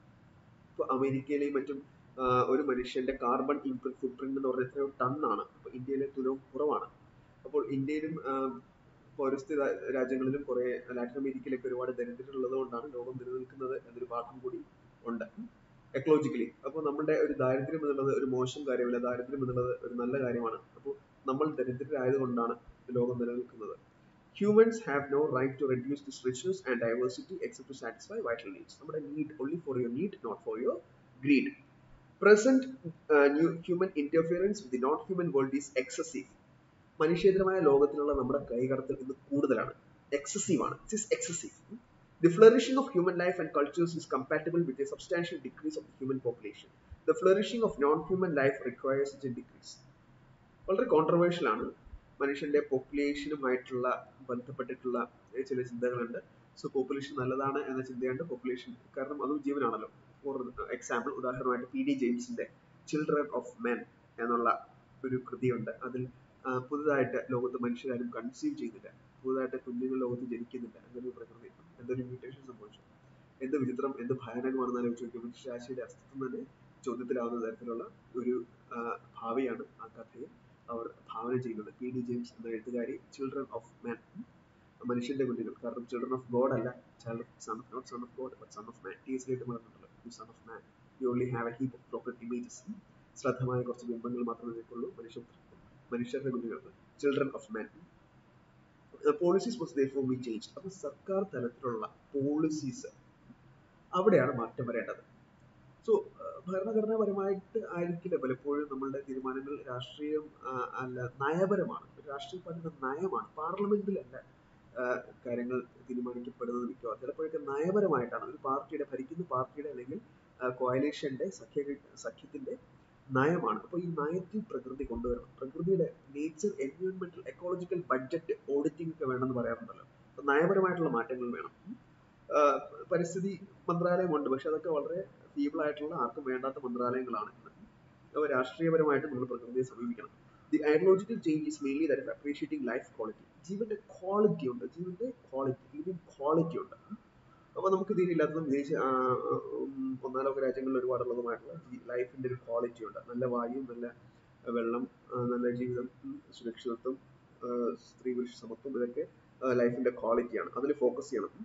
ഇപ്പൊ അമേരിക്കയിലെയും മറ്റും ആ, ഒരു മനുഷ്യന്റെ കാർബൺ ഫുട് പ്രിന്റ് എന്ന് പറഞ്ഞാൽ എത്രയോ ടൺ ആണ് അപ്പൊ ഇന്ത്യയിലെ തുലവും കുറവാണ് അപ്പോൾ ഇന്ത്യയിലും ആ, പൗരസ്ത്യ രാ- രാജ്യങ്ങളിലും കുറെ ലാറ്റിൻ അമേരിക്കയിലൊക്കെ ഒരുപാട് ദരിദ്രരുള്ളത് കൊണ്ടാണ് ലോകം നിലനിൽക്കുന്നത് എന്നൊരു പാഠം കൂടി ഉണ്ട് എക്കോളജിക്കലി അപ്പോൾ നമ്മുടെ ഒരു ദാരിദ്ര്യം എന്നുള്ളത് ഒരു മോശം കാര്യമല്ല ദാരിദ്ര്യം എന്നുള്ളത് ഒരു നല്ല കാര്യമാണ് അപ്പോൾ നമ്മൾ ദരിദ്രരായതുകൊണ്ടാണ് ലോകം നിലനിൽക്കുന്നത് Humans have no right to reduce this richness and diversity except to satisfy vital needs. നമ്മുടെ need only for your need, not for your greed. Present uh, new human interference with the non-human world is excessive. മനുഷ്യേതരമായ ലോകത്തിലുള്ള നമ്മുടെ കൈകടത്തൽ ഇന്ന് കൂടുതലാണ് excessive ആണ് it is excessive the flourishing of human life and cultures is compatible with a substantial decrease of human population the flourishing of non human life requires a decrease വളരെ controversial ആണ് മനുഷ്യന്റെ പോപ്പുലേഷനുമായിട്ടുള്ള ബന്ധപ്പെട്ടിട്ടുള്ള ഏഹ് ചില ചിന്തകളുണ്ട് സോ പോപ്പുലേഷൻ നല്ലതാണ് എന്ന ചിന്തയുണ്ട് population കാരണം അതും ജീവനാണല്ലോ ഫോർ എക്സാമ്പിൾ ഉദാഹരണമായിട്ട് പി ഡി ജെയിംസിന്റെ ചിൽഡ്രൻ ഓഫ് മെൻ എന്നുള്ള ഒരു കൃതിയുണ്ട് അതിൽ ആ, പുതുതായിട്ട് ലോകത്ത് മനുഷ്യരാരും കൺസീവ് ചെയ്യുന്നില്ല പുതുതായിട്ട് കുഞ്ഞുങ്ങൾ ലോകത്ത് ജനിക്കുന്നില്ല എന്നൊരു പ്രകൃതി എന്തൊരു മ്യൂട്ടേഷൻ സംഭവിച്ചു എന്ത് വിചിത്രം എന്ത് ഭയാനകമാണെന്ന് ആലോചിച്ച് നോക്കിയാൽ മനുഷ്യരാശിയുടെ അസ്തിത്വം തന്നെ ചോദ്യത്തിലാവുന്ന തരത്തിലുള്ള ഒരു ആ, ഭാവിയാണ് ആ കഥയിൽ അവർ ഭാവന ചെയ്യുന്നത് പി ഡി ജെയിംസ് എന്ന എഴുത്തുകാരി ചിൽഡ്രൻ ഓഫ് മാൻ മനുഷ്യന്റെ കുഞ്ഞുങ്ങൾ കാരണം ചിൽഡ്രൻ ഓഫ് ഗോഡ് അല്ല child of son of not son of God but son of man T S Eliot പറഞ്ഞിട്ടുള്ളത് you son of man you only have a heap of broken images ശ്രദ്ധമായ കുറച്ച് ബിംബങ്ങൾ മാത്രമേ നിൽക്കുള്ളൂ മനുഷ്യ മനുഷ്യരുടെ കുഞ്ഞുങ്ങൾക്ക് children of man policies was therefore be changed അപ്പൊ സർക്കാർ തലത്തിലുള്ള പോളിസീസ് അവിടെയാണ് മാറ്റം വരേണ്ടത് സോ ഭരണഘടനാപരമായിട്ട് ആയിരിക്കില്ല പലപ്പോഴും നമ്മളുടെ തീരുമാനങ്ങൾ രാഷ്ട്രീയം ആ, അല്ല നയപരമാണ് ഒരു രാഷ്ട്രീയ പാർട്ടിയുടെ നയമാണ് പാർലമെന്റിലല്ല ആ, കാര്യങ്ങൾ തീരുമാനിക്കപ്പെടുന്നത് മിക്കവാറും ചിലപ്പോഴൊക്കെ നയപരമായിട്ടാണ് ഒരു പാർട്ടിയുടെ ഭരിക്കുന്ന പാർട്ടിയുടെ അല്ലെങ്കിൽ കോയലേഷന്റെ സഖ്യ സഖ്യത്തിന്റെ നയമാണ് അപ്പോൾ ഈ നയത്തിൽ പ്രകൃതി കൊണ്ടുവരണം പ്രകൃതിയുടെ നേച്ചർ എൻവയോൺമെന്റൽ എക്കോളജിക്കൽ ബഡ്ജറ്റ് ഓഡിറ്റിംഗ് ഒക്കെ വേണമെന്ന് പറയാറുണ്ടല്ലോ അപ്പൊ നയപരമായിട്ടുള്ള മാറ്റങ്ങൾ വേണം ആ, പരിസ്ഥിതി മന്ത്രാലയമുണ്ട് പക്ഷെ അതൊക്കെ വളരെ ഫീബിൾ ആയിട്ടുള്ള ആർക്കും വേണ്ടാത്ത മന്ത്രാലയങ്ങളാണ് ഇന്ന് അപ്പോൾ രാഷ്ട്രീയപരമായിട്ട് നമ്മൾ പ്രകൃതിയെ സമീപിക്കണം the ideological change is mainly that appreciating life quality ജീവന്റെ ക്വാളിറ്റി ഉണ്ട് ജീവന്റെ ക്വാളിറ്റി ലിവിങ് ക്വാളിറ്റി ഉണ്ട് അപ്പൊ നമുക്ക് ഇതിലില്ലാത്തതും വിദേശ ആ, ഉം, ഒന്നാം ലോക രാജ്യങ്ങളിൽ ഒരുപാടുള്ളതുമായിട്ടുള്ള ലൈഫിന്റെ ഒരു ക്വാളിറ്റി ഉണ്ട് നല്ല വായു നല്ല വെള്ളം ആ, നല്ല ജീവിതം ഉം, സുരക്ഷിതത്വം ആ, സ്ത്രീ പുരുഷ സമത്വം ഇതൊക്കെ ലൈഫിന്റെ ക്വാളിറ്റിയാണ് അതിൽ ഫോക്കസ് ചെയ്യണം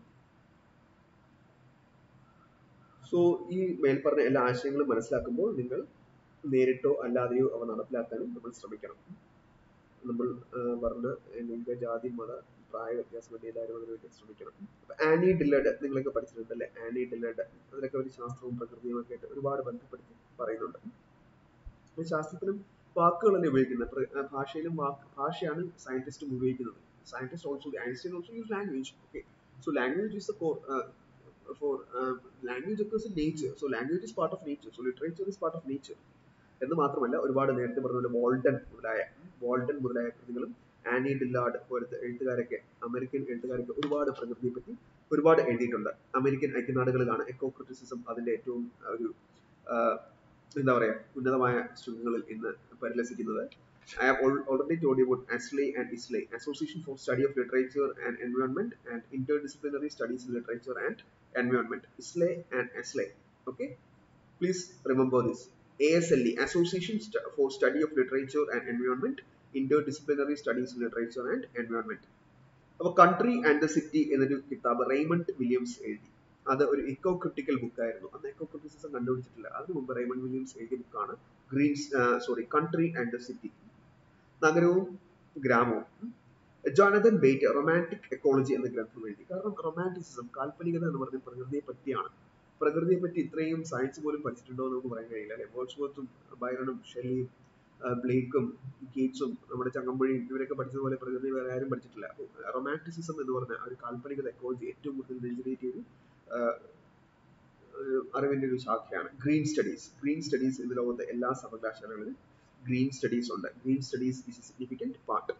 സോ ഈ മേൽപ്പറഞ്ഞ എല്ലാ ആശയങ്ങളും മനസ്സിലാക്കുമ്പോൾ നിങ്ങൾ നേരിട്ടോ അല്ലാതെയോ അവ നടപ്പിലാക്കാനും നമ്മൾ ശ്രമിക്കണം നമ്മൾ ആ, പറഞ്ഞ ലിംഗ ജാതി മത പ്രായ വ്യത്യാസമൊക്കെ എല്ലാവരും അതിനുവേണ്ടി ശ്രമിക്കണം അപ്പൊ ആനി ഡില്ലഡ് നിങ്ങളൊക്കെ പഠിച്ചിട്ടുണ്ടല്ലേ ആനി ഡില്ലഡ് അതിലൊക്കെ ഒരു ശാസ്ത്രവും പ്രകൃതിയും ഒക്കെ ആയിട്ട് ഒരുപാട് ബന്ധപ്പെടുത്തി പറയുന്നുണ്ട് ഈ ശാസ്ത്രത്തിലും വാക്കുകളല്ലേ ഉപയോഗിക്കുന്നത് പ്ര- ആ, ഭാഷയിലും വാക്ക് ഭാഷയാണ് സയന്റിസ്റ്റും ഉപയോഗിക്കുന്നത് scientist also Einstein also use language okay so language is the core for language ഒക്കെ is nature so language is part of nature so literature is part of nature എന്ന് മാത്രമല്ല ഒരുപാട് നേരത്തെ പറഞ്ഞ പോലെ വോൾഡൻ മുതലായ വോൾഡൻ മുതലായ കൃതികളും ആനി ഡില്ലാർഡ് പോലത്തെ എഴുത്തുകാരൊക്കെ അമേരിക്കൻ എഴുത്തുകാരൊക്കെ ഒരുപാട് പ്രകൃതിയെ പറ്റി ഒരുപാട് എഴുതിയിട്ടുണ്ട് അമേരിക്കൻ ഐക്യനാടുകളിലാണ് എക്കോ ക്രിറ്റിസിസം അതിന്റെ ഏറ്റവും ആ, ഒരു ആ, എന്താ പറയാ ഉന്നതമായ ശൃംഖങ്ങളിൽ ഇന്ന് പരിലസിക്കുന്നത് I have al- already told you about ASLE and ISLE, Association for Study of Literature and Environment and Interdisciplinary Studies in Literature and Environment. ISLE and ASLE. Okay? Please remember this. ASLE, Association Stu- for Study of Literature and Environment, Interdisciplinary Studies in Literature and Environment. അപ്പോൾ country and the city എന്നൊരു കിതാബ് Raymond Williams എഴുതി അത് ഒരു eco critical ബുക്കായിരുന്നു അന്ന് eco criticism കണ്ടുപിടിച്ചിട്ടില്ല അതിനു മുമ്പ് Raymond Williams എഴുതിയ ബുക്കാണ് greens sorry country and the city നഗരവും ഗ്രാമവും ജോനതൻ ബേറ്റ് റൊമാൻറ്റിക് എക്കോളജി എന്ന ഗ്രന്ഥം എഴുതി കാരണം റൊമാൻറ്റിസിസം കാൽപ്പനികത എന്ന് പറഞ്ഞ പ്രകൃതിയെ പറ്റിയാണ് പ്രകൃതിയെ പറ്റി ഇത്രയും സയൻസ് പോലും പഠിച്ചിട്ടുണ്ടോ എന്ന് നമുക്ക് പറയാൻ കഴിയില്ല അല്ലെ വോൾസ്വർത്തും ബൈറണും ഷെല്ലിയും ബ്ലേക്കും ഗേറ്റ്സും നമ്മുടെ ചങ്ങമ്പുഴയും ഇവരൊക്കെ പഠിച്ചതുപോലെ പ്രകൃതി വേറെ ആരും പഠിച്ചിട്ടില്ല റൊമാൻറ്റിസിസം എന്ന് പറഞ്ഞ ആ ഒരു കാൽപ്പനിക എക്കോളജി ഏറ്റവും കൂടുതൽ റെജിനേറ്റ് ചെയ്ത് ഒരു അറിവിന്റെ ഒരു ശാഖയാണ് ഗ്രീൻ സ്റ്റഡീസ് ഗ്രീൻ സ്റ്റഡീസ് ഇന്ന് ലോകത്തെ എല്ലാ സർവകലാശാലകളിലും ഗ്രീൻ സ്റ്റഡീസ് ഉണ്ട് green studies is a significant part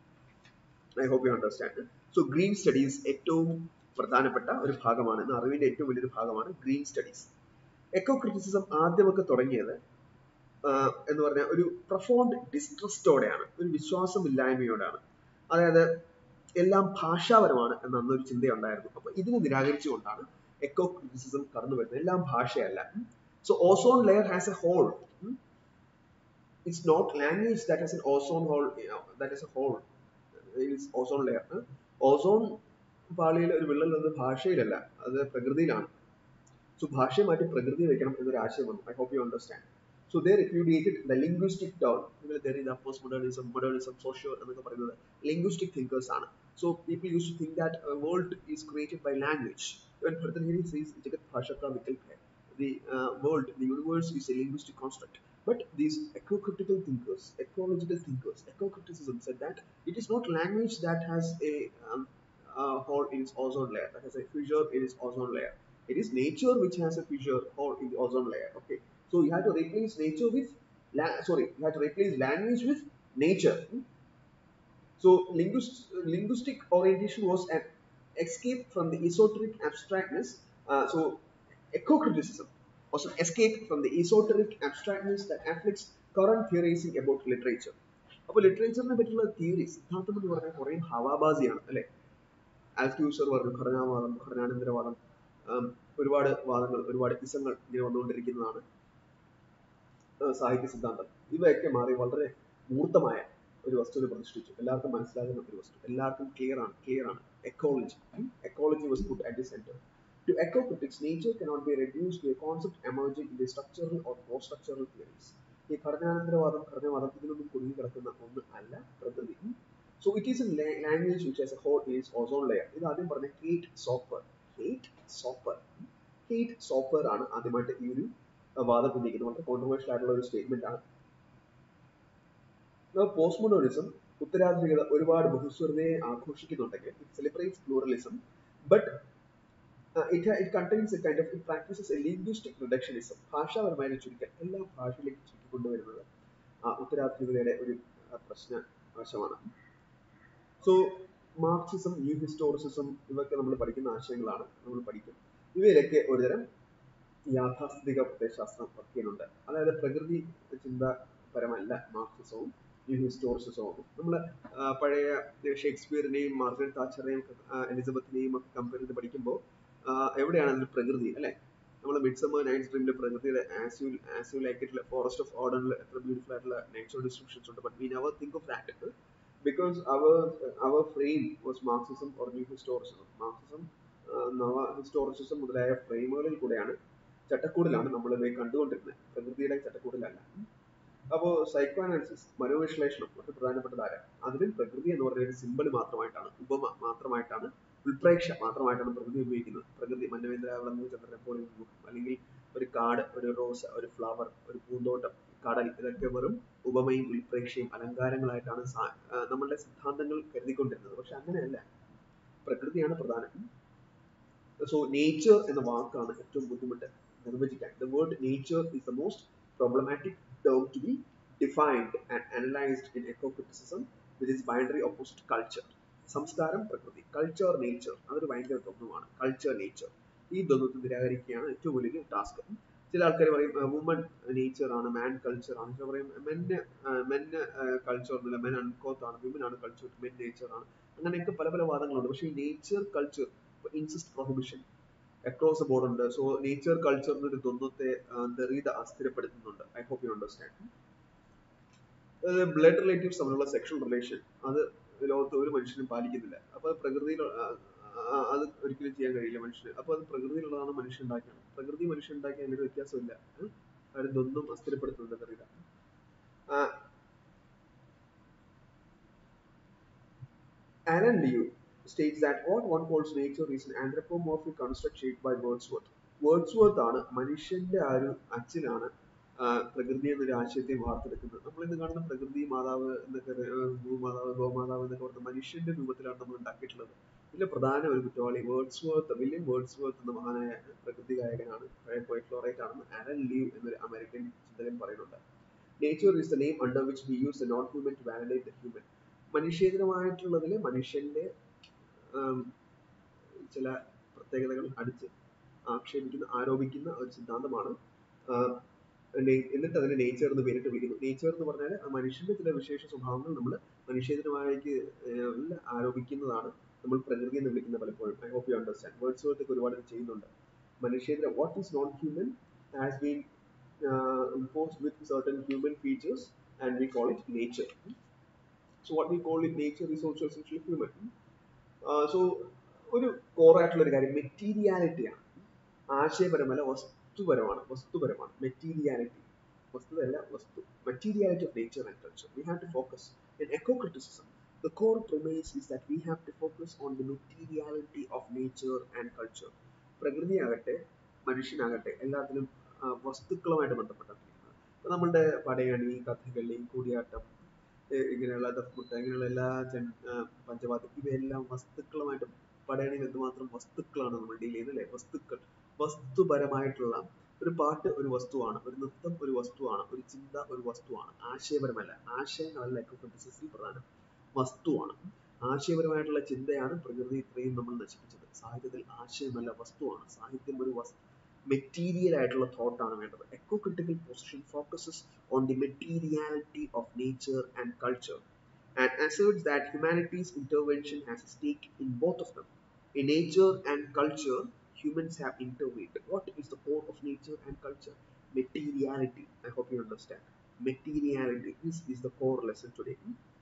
I hope you understand so green studies ഏറ്റവും പ്രധാനപ്പെട്ട ഒരു ഭാഗമാണ് ഇന്ന് അറിവിന്റെ ഏറ്റവും വലിയൊരു ഭാഗമാണ് ഗ്രീൻ സ്റ്റഡീസ് എക്കോ ക്രിറ്റിസിസം ആദ്യമൊക്കെ തുടങ്ങിയത് ആഹ് എന്ന് പറഞ്ഞാൽ ഒരു പ്രൊഫോണ്ട് ഡിസ്ട്രസ്റ്റോടെയാണ് ഒരു വിശ്വാസമില്ലായ്മയോടാണ് അതായത് എല്ലാം ഭാഷാപരമാണ് എന്ന അന്നൊരു ചിന്തയുണ്ടായിരുന്നു അപ്പൊ ഇതിനെ നിരാകരിച്ചുകൊണ്ടാണ് എക്കോ ക്രിറ്റിസിസം കടന്നു വരുന്നത് എല്ലാം ഭാഷയല്ല so ozone layer has a hole it's not language that has an ozone hole that is a hole it's ozone layer ozone പാളിയിൽ ഒരു വിള്ളൽ വന്നത് ഭാഷയിലല്ല അത് പ്രകൃതിയിലാണ് സോ ഭാഷയെ മാറ്റി പ്രകൃതി വെക്കണം എന്നൊരു ആശയം വന്നു I hope you understand so they repudiated the linguistic turn നിങ്ങൾ there is postmodernism modernism socio എന്നൊക്കെ പറയുന്നത് ലിംഗ്വിസ്റ്റിക് തിങ്കേഴ്സ് ആണ് so people use to think that world is created by language even ഭരതഗിരി സീസ് ജഗത് ഭാഷ കാ വികൽപ है the uh, world the universe is a linguistic construct but these eco-critical thinkers ecological thinkers eco-criticism said that it is not language that has a um, uh, hole in its ozone layer that has a fissure in its ozone layer it is nature which has a fissure hole in the ozone layer okay so you have to replace nature with la- sorry you have to replace language with nature so linguist, linguistic orientation was an escape from the esoteric abstractness uh, so eco-criticism was an escape from the esoteric abstractness that afflicts current theorizing about literature അപ്പോൾ ലിറ്ററേച്ചറിനെ പറ്റിയുള്ള theory സിദ്ധാന്തം എന്ന് പറഞ്ഞാൽ കുറേ ഹവാബാസിയാണ് അല്ലെ ആൽക്യൂസർ പറഞ്ഞു ഘടനാവാദം ഘടനാനന്തരവാദം ആം, ഒരുപാട് വാദങ്ങൾ ഒരുപാട് ഇസങ്ങൾ ഇങ്ങനെ വന്നുകൊണ്ടിരിക്കുന്നതാണ് ആ, സാഹിത്യ സിദ്ധാന്തം ഇവയൊക്കെ മാറി വളരെ മൂർത്തമായ ഒരു വസ്തുവിനെ പ്രതിഷ്ഠിച്ചു എല്ലാവർക്കും മനസ്സിലാകുന്ന ഒരു വസ്തു എല്ലാവർക്കും ക്ലിയർ ആണ് ക്ലിയർ ആണ് ecology ecology was put at the center To echo critics, nature cannot be reduced to a concept emerging in the structural or post-structural theories. ഈ ഘടനാനന്തരവാദം ഘടനവാദം ഇതിലൊന്നും കുടുങ്ങി കിടക്കുന്ന ഒന്ന് അല്ല പ്രകൃതി so it is a language which as a hole is ozone layer ഇത് ആദ്യം പറഞ്ഞ കേറ്റ് സോപ്പർ കേറ്റ് സോപ്പർ കേറ്റ് സോപ്പർ ആണ് ആദ്യമായിട്ട് ഈ ഒരു അഹ് വാദം ഉന്നയിക്കുന്നത് വളരെ കോൺട്രവേഴ്ഷ്യൽ ആയിട്ടുള്ള ഒരു സ്റ്റേറ്റ്മെന്റ് ആണ് പോസ്റ്റ് മോഡേണിസം ഉത്തരാധുനികത ഒരുപാട് ബഹുസ്വരതയെ ആഘോഷിക്കുന്നുണ്ടെങ്കിൽ it celebrates pluralism but it it contains a kind of it practises a linguistic reductionism ഭാഷാപരമായ ഒരു ചുരുക്കൽ എല്ലാ ഭാഷയിലേക്ക് ചുരുക്കി കൊണ്ടുവരുന്നത് ആ ഉത്തരാധുനികതയുടെ ഒരു ആ, പ്രശ്ന വശമാണ് സോ മാർക്സിസം ന്യൂ ഹിസ്റ്റോറിസിസം ഇവയൊക്കെ നമ്മൾ പഠിക്കുന്ന ആശയങ്ങളാണ് നമ്മൾ പഠിക്കും ഇവയിലൊക്കെ ഒരുതരം യാഥാസ്ഥിതിക പ്രത്യയശാസ്ത്രം വർക്ക് ചെയ്യുന്നുണ്ട് അതായത് പ്രകൃതി ചിന്താപരമല്ല മാർക്സിസവും ന്യൂ ഹിസ്റ്റോറിസിസവും നമ്മൾ പഴയ ഷേക്സ്പിയറിനെയും മാർഗരറ്റ് താച്ചറിനെയും എലിസബത്തിനെയും ഒക്കെ കമ്പയർ ചെയ്ത് പഠിക്കുമ്പോൾ എവിടെയാണ് അതിൽ പ്രകൃതി അല്ലെ നമ്മൾ മിഡ് സമ്മർ നൈറ്റ് ഡ്രീമിലെ പ്രകൃതിയുടെ as you as you like it forest of ഓർഡറിൽ എത്ര ബ്യൂട്ടിഫുൾ ആയിട്ടുള്ള നേച്ചർ ഡിസ്ക്രിപ്ഷൻസ് ഉണ്ട് but we never think of that because our our frame was Marxism or new historicism Marxism നവ ഹിസ്റ്റോറിസിസം മുതലായ ഫ്രെയിമുകളിൽ കൂടെയാണ് ചട്ടക്കൂടിലാണ് നമ്മൾ ഇവയെ കണ്ടുകൊണ്ടിരുന്നത് പ്രകൃതിയുടെ ചട്ടക്കൂടിലല്ല അപ്പോൾ സൈക്കോ അനാലിസിസ് മനോവിശ്ലേഷണം വളരെ പ്രധാനപ്പെട്ടതാണ് അതിലും പ്രകൃതി എന്ന് പറയുന്ന ഒരു സിമ്പിൾ മാത്രമായിട്ടാണ് ഉപമ മാത്രമായിട്ടാണ് ഉൾപ്രേക്ഷ മാത്രമായിട്ടാണ് പ്രകൃതി ഉപയോഗിക്കുന്നത് പ്രകൃതി മന്നവേന്ദ്രാവളങ്ങൾ ചന്ദ്രനെപ്പോലും അല്ലെങ്കിൽ ഒരു കാട് ഒരു റോസ് ഒരു ഫ്ലവർ ഒരു പൂന്തോട്ടം കടൽ ഇതൊക്കെ വെറും ഉപമയും ഉൾപ്രേക്ഷയും അലങ്കാരങ്ങളായിട്ടാണ് സാ- ആ, നമ്മളുടെ സിദ്ധാന്തങ്ങൾ കരുതിക്കൊണ്ടിരുന്നത് പക്ഷെ അങ്ങനെയല്ല പ്രകൃതിയാണ് പ്രധാനം സോ നേച്ചർ എന്ന വാക്കാണ് ഏറ്റവും ബുദ്ധിമുട്ട് നിർവചിക്കാൻ the word nature is the most problematic term to be defined and analyzed in eco-criticism with its binary opposite culture. സംസ്കാരം പ്രകൃതി കൾച്ചർ നേച്ചർ അതൊരു ഭയങ്കര ദ്വന്ദ്വമാണ് കൾച്ചർ നേച്ചർ ഈ ദ്വന്ദ്വത്തെ നിരാകരിക്കുകയാണ് ഏറ്റവും വലിയ ടാസ്ക് ചില ആൾക്കാർ പറയും വുമൺ നേച്ചർ ആണ് മാൻ കൾച്ചർ ആണ് ചില പറയും മെന്ന് മെന്ന് കൾച്ചർ ഒന്നുമില്ല മെൻ അൺകോത്ത് ആണ് വിമൻ ആണ് കൾച്ചർ മെൻ നേച്ചർ ആണ് അങ്ങനെയൊക്കെ പല പല വാദങ്ങളുണ്ട് പക്ഷേ ഈ nature culture insist prohibition across the board ഉണ്ട് സോ നേച്ചർ കൾച്ചർ എന്നൊരു ദ്വന്ദ്വത്തെ ദറീത അസ്ഥിരപ്പെടുത്തുന്നുണ്ട് I hope you understand blood relatives തമ്മിലുള്ള സെക്ഷൽ റിലേഷൻ അത് ലോകത്ത് ഒരു മനുഷ്യനും പാലിക്കുന്നില്ല അപ്പൊ അത് പ്രകൃതിയിൽ ആ, ആ, അത് ഒരിക്കലും ചെയ്യാൻ കഴിയില്ല മനുഷ്യന് അപ്പൊ അത് പ്രകൃതിയിലുള്ളതാണ് മനുഷ്യൻ ഉണ്ടാക്കിയത് പ്രകൃതി മനുഷ്യൻ ഉണ്ടാക്കിയ അങ്ങനെ വ്യത്യാസമില്ല ഉം. അത് ദ്വന്ദ്വം അസ്ഥിരപ്പെടുത്തുന്നുണ്ട് Derrida Alan Liu states that what one calls nature is an anthropomorphic construct shaped by Wordsworth. Wordsworth ആണ് മനുഷ്യന്റെ ആ ഒരു അച്ചിലാണ് ആ, പ്രകൃതി എന്നൊരു ആശയത്തെ വാർത്തെടുക്കുന്നത് നമ്മൾ ഇന്ന് കാണുന്ന പ്രകൃതി മാതാവ് എന്നൊക്കെ ഏർ ഭൂമാതാവ് ഗോമാതാവ് എന്നൊക്കെ പറഞ്ഞ മനുഷ്യന്റെ രൂപത്തിലാണ് നമ്മൾ ഉണ്ടാക്കിയിട്ടുള്ളത് ഇതിലെ പ്രധാന ഒരു കുറ്റവാളി Wordsworth William Wordsworth എന്ന മഹാനായ പ്രകൃതി ഗായകനാണ് പഴയ പോയിറ്റ് ലോറേറ്റ് ആണെന്ന് ആലൻ ലീവ് എന്നൊരു അമേരിക്കൻ ചിന്തകൻ പറയുന്നുണ്ട് nature is the name under which we use the not human to validate the human മനുഷ്യേതരമായിട്ടുള്ളതിൽ മനുഷ്യന്റെ ആം, ചില പ്രത്യേകതകൾ അടിച്ച് ആക്ഷേപിക്കുന്ന ആരോപിക്കുന്ന ഒരു സിദ്ധാന്തമാണ് ആഹ് നെ- എന്നിട്ട് അതിനെ നേച്ചർ എന്ന് പേരിട്ട് വിളിക്കുന്നു നേച്ചർ എന്ന് പറഞ്ഞാൽ ആ മനുഷ്യന്റെ ചില വിശേഷ സ്വഭാവങ്ങൾ നമ്മൾ മനുഷ്യേതരമായിട്ട് ഏഹ് ആരോപിക്കുന്നതാണ് നമ്മൾ പ്രകൃതി എന്ന് വിളിക്കുന്നത് പലപ്പോഴും I hope you understand Wordsworth ഒരുപാട് ഇത് ചെയ്യുന്നുണ്ട് മനുഷ്യേതര what is non human has been imposed with certain human features and we call it nature so what we call it nature is also essentially human so ഒരു core ആയിട്ടുള്ള ഒരു കാര്യം മെറ്റീരിയാലിറ്റിയാണ് ആശയപരമല്ല വസ്തുപരമാണ് വസ്തുപരമാണ് materiality വസ്തുതയല്ല വസ്തു materiality of nature and culture we have to focus in ecocriticism the core premise is that we have to focus on the materiality of nature and culture പ്രകൃതിയാകട്ടെ മനുഷ്യനാകട്ടെ എല്ലാത്തിലും ആ, വസ്തുക്കളുമായിട്ട് ബന്ധപ്പെട്ടിരിക്കുന്നത് ഇപ്പൊ നമ്മളുടെ പടയണി കഥകളി കൂടിയാട്ടം ഏ, ഇങ്ങനെയുള്ള ദഫ്മുട്ട ഇങ്ങനെയുള്ള എല്ലാ ചെണ്ട ആ, പഞ്ചവാദ്യം ഇവയെല്ലാം വസ്തുക്കളുമായിട്ട് പടയണിയിൽ എന്തുമാത്രം വസ്തുക്കളാണ് നമ്മൾ ഡീൽ ചെയ്യുന്നത് അല്ലെ വസ്തുക്കൾ വസ്തുപരമായിട്ടുള്ള ഒരു പാട്ട് ഒരു വസ്തുവാണ് ഒരു നൃത്തം ഒരു വസ്തുവാണ് ഒരു ചിന്ത ഒരു വസ്തുവാണ് ആശയപരമല്ല ആശയങ്ങളല്ല എക്കോക്രിറ്റിസിസിൽ പ്രധാനം വസ്തുവാണ് ആശയപരമായിട്ടുള്ള ചിന്തയാണ് പ്രകൃതി ഇത്രയും നമ്മൾ നശിപ്പിച്ചത് സാഹിത്യത്തിൽ ആശയമല്ല വസ്തുവാണ് സാഹിത്യം ഒരു വസ് മെറ്റീരിയൽ ആയിട്ടുള്ള തോട്ടാണ് വേണ്ടത് ecocritical position focuses on the materiality of nature and culture and asserts that humanity's intervention has a stake in both of them. In nature and culture, humans have intervened. What is the core of nature and culture? Materiality. I hope you understand. Materiality. This is the core lesson today.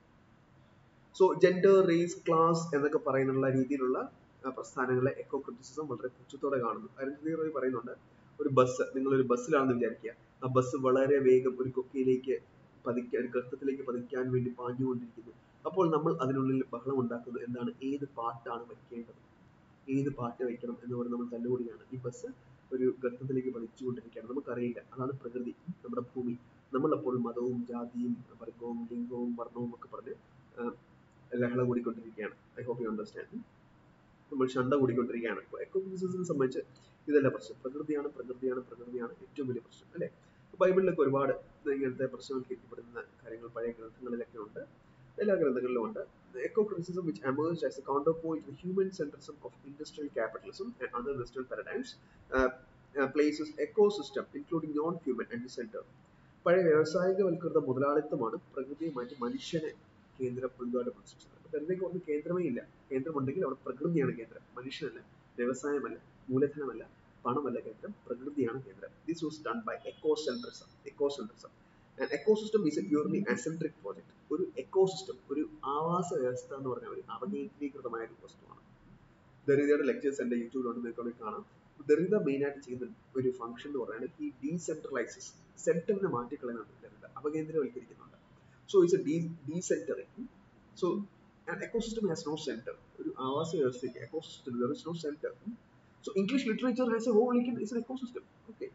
So gender race class എന്നൊക്കെ പറയുന്നുള്ള രീതിയിലുള്ള ആ, പ്രസ്ഥാനങ്ങളെ echo criticism വളരെ പുച്ഛത്തോടെ കാണുന്നു അരുന്ധതി റോയ് പറയുന്നുണ്ട് ഒരു bus നിങ്ങൾ ഒരു ബസ്സിലാണെന്ന് വിചാരിക്കുക ആ ബസ് വളരെ വേഗം ഒരു കൊക്കയിലേക്ക് പതിക്കാൻ ഒരു ഗർത്തത്തിലേക്ക് പതിക്കാൻ വേണ്ടി പാഞ്ഞുകൊണ്ടിരിക്കുന്നു അപ്പോൾ നമ്മൾ അതിനുള്ളിൽ ബഹളം ഉണ്ടാക്കുന്നത് എന്താണ് ഏത് പാട്ടാണ് വയ്ക്കേണ്ടത് ഏത് പാട്ട് വെക്കണം എന്ന് പറഞ്ഞ് നമ്മൾ തല്ലുകൂടിയാണ് ഈ ബസ് ഒരു ഗർത്തത്തിലേക്ക് പതിച്ചുകൊണ്ടിരിക്കുകയാണ് നമുക്കറിയില്ല അതാണ് പ്രകൃതി നമ്മുടെ ഭൂമി നമ്മൾ അപ്പോൾ മതവും ജാതിയും വർഗവും ലിംഗവും വർണ്ണവും ഒക്കെ പറഞ്ഞ് ആ, ലഹള കൂടിക്കൊണ്ടിരിക്കുകയാണ് ഐ ഹോപ്പ് യു അണ്ടർസ്റ്റാൻഡ് നമ്മൾ ശണ്ട കൂടിക്കൊണ്ടിരിക്കുകയാണ് ഇപ്പോൾ എക്കോഫിസിസിനെ സംബന്ധിച്ച് ഇതല്ല പ്രശ്നം പ്രകൃതിയാണ് പ്രകൃതിയാണ് പ്രകൃതിയാണ് ഏറ്റവും വലിയ പ്രശ്നം അല്ലേ ബൈബിളിലൊക്കെ ഒരുപാട് ഇങ്ങനത്തെ പ്രശ്നങ്ങൾക്കെത്തിപ്പെടുന്ന കാര്യങ്ങൾ പഴയ ഗ്രന്ഥങ്ങളിലൊക്കെ ഉണ്ട് എല്ലാ ഗ്രന്ഥങ്ങളിലും ഉണ്ട് ecocriticism which emerged as a counterpoint to the human centrism of industrial capitalism and other western paradigms uh, uh, places ecosystem including non-human at the center പഴയ വ്യാവസായികവൽകൃത മുതലാളിത്തമാണ് പ്രകൃതിയെ മാറ്റി മനുഷ്യനെ കേന്ദ്ര ബിന്ദുവായിട്ട് പ്രതിഷ്ഠിച്ചത് അപ്പൊ പ്രകൃതിക്ക് പറഞ്ഞ് കേന്ദ്രമേ ഇല്ല കേന്ദ്രമുണ്ടെങ്കിൽ അവിടെ പ്രകൃതിയാണ് കേന്ദ്രം മനുഷ്യനല്ല വ്യവസായമല്ല മൂലധനമല്ല പണമല്ല കേന്ദ്രം പ്രകൃതിയാണ് കേന്ദ്രം this was done by ecocentrism ecocentrism and ecosystem is a purely acentric project ഒരു എക്കോസിസ്റ്റം ഒരു ആവാസ വ്യവസ്ഥ എന്ന് പറഞ്ഞ ഒരു അവകേന്ദ്രീകൃതമായ ഒരു വസ്തുവാണ് ദരിദ്രയുടെ ലെക്ചേഴ്സ് എൻ്റെ യൂട്യൂബിലുണ്ട് നിങ്ങൾക്ക് കാണാം ദരിദ്ര മെയിൻ ആയിട്ട് ചെയ്യുന്ന ഒരു ഫംഗ്ഷൻ എന്ന് പറയുന്നത് ഈ ഡീസെൻട്രലൈസസ് സെന്ററിനെ മാറ്റിക്കളയുന്നുണ്ട് ദരിദ്ര അപകേന്ദ്രവൽക്കരിക്കുന്നുണ്ട് so it's a de decentring so an ecosystem has no center ഒരു ആവാസ വ്യവസ്ഥയ്ക്ക് ecosystem there is no center so english literature has a whole is an ecosystem okay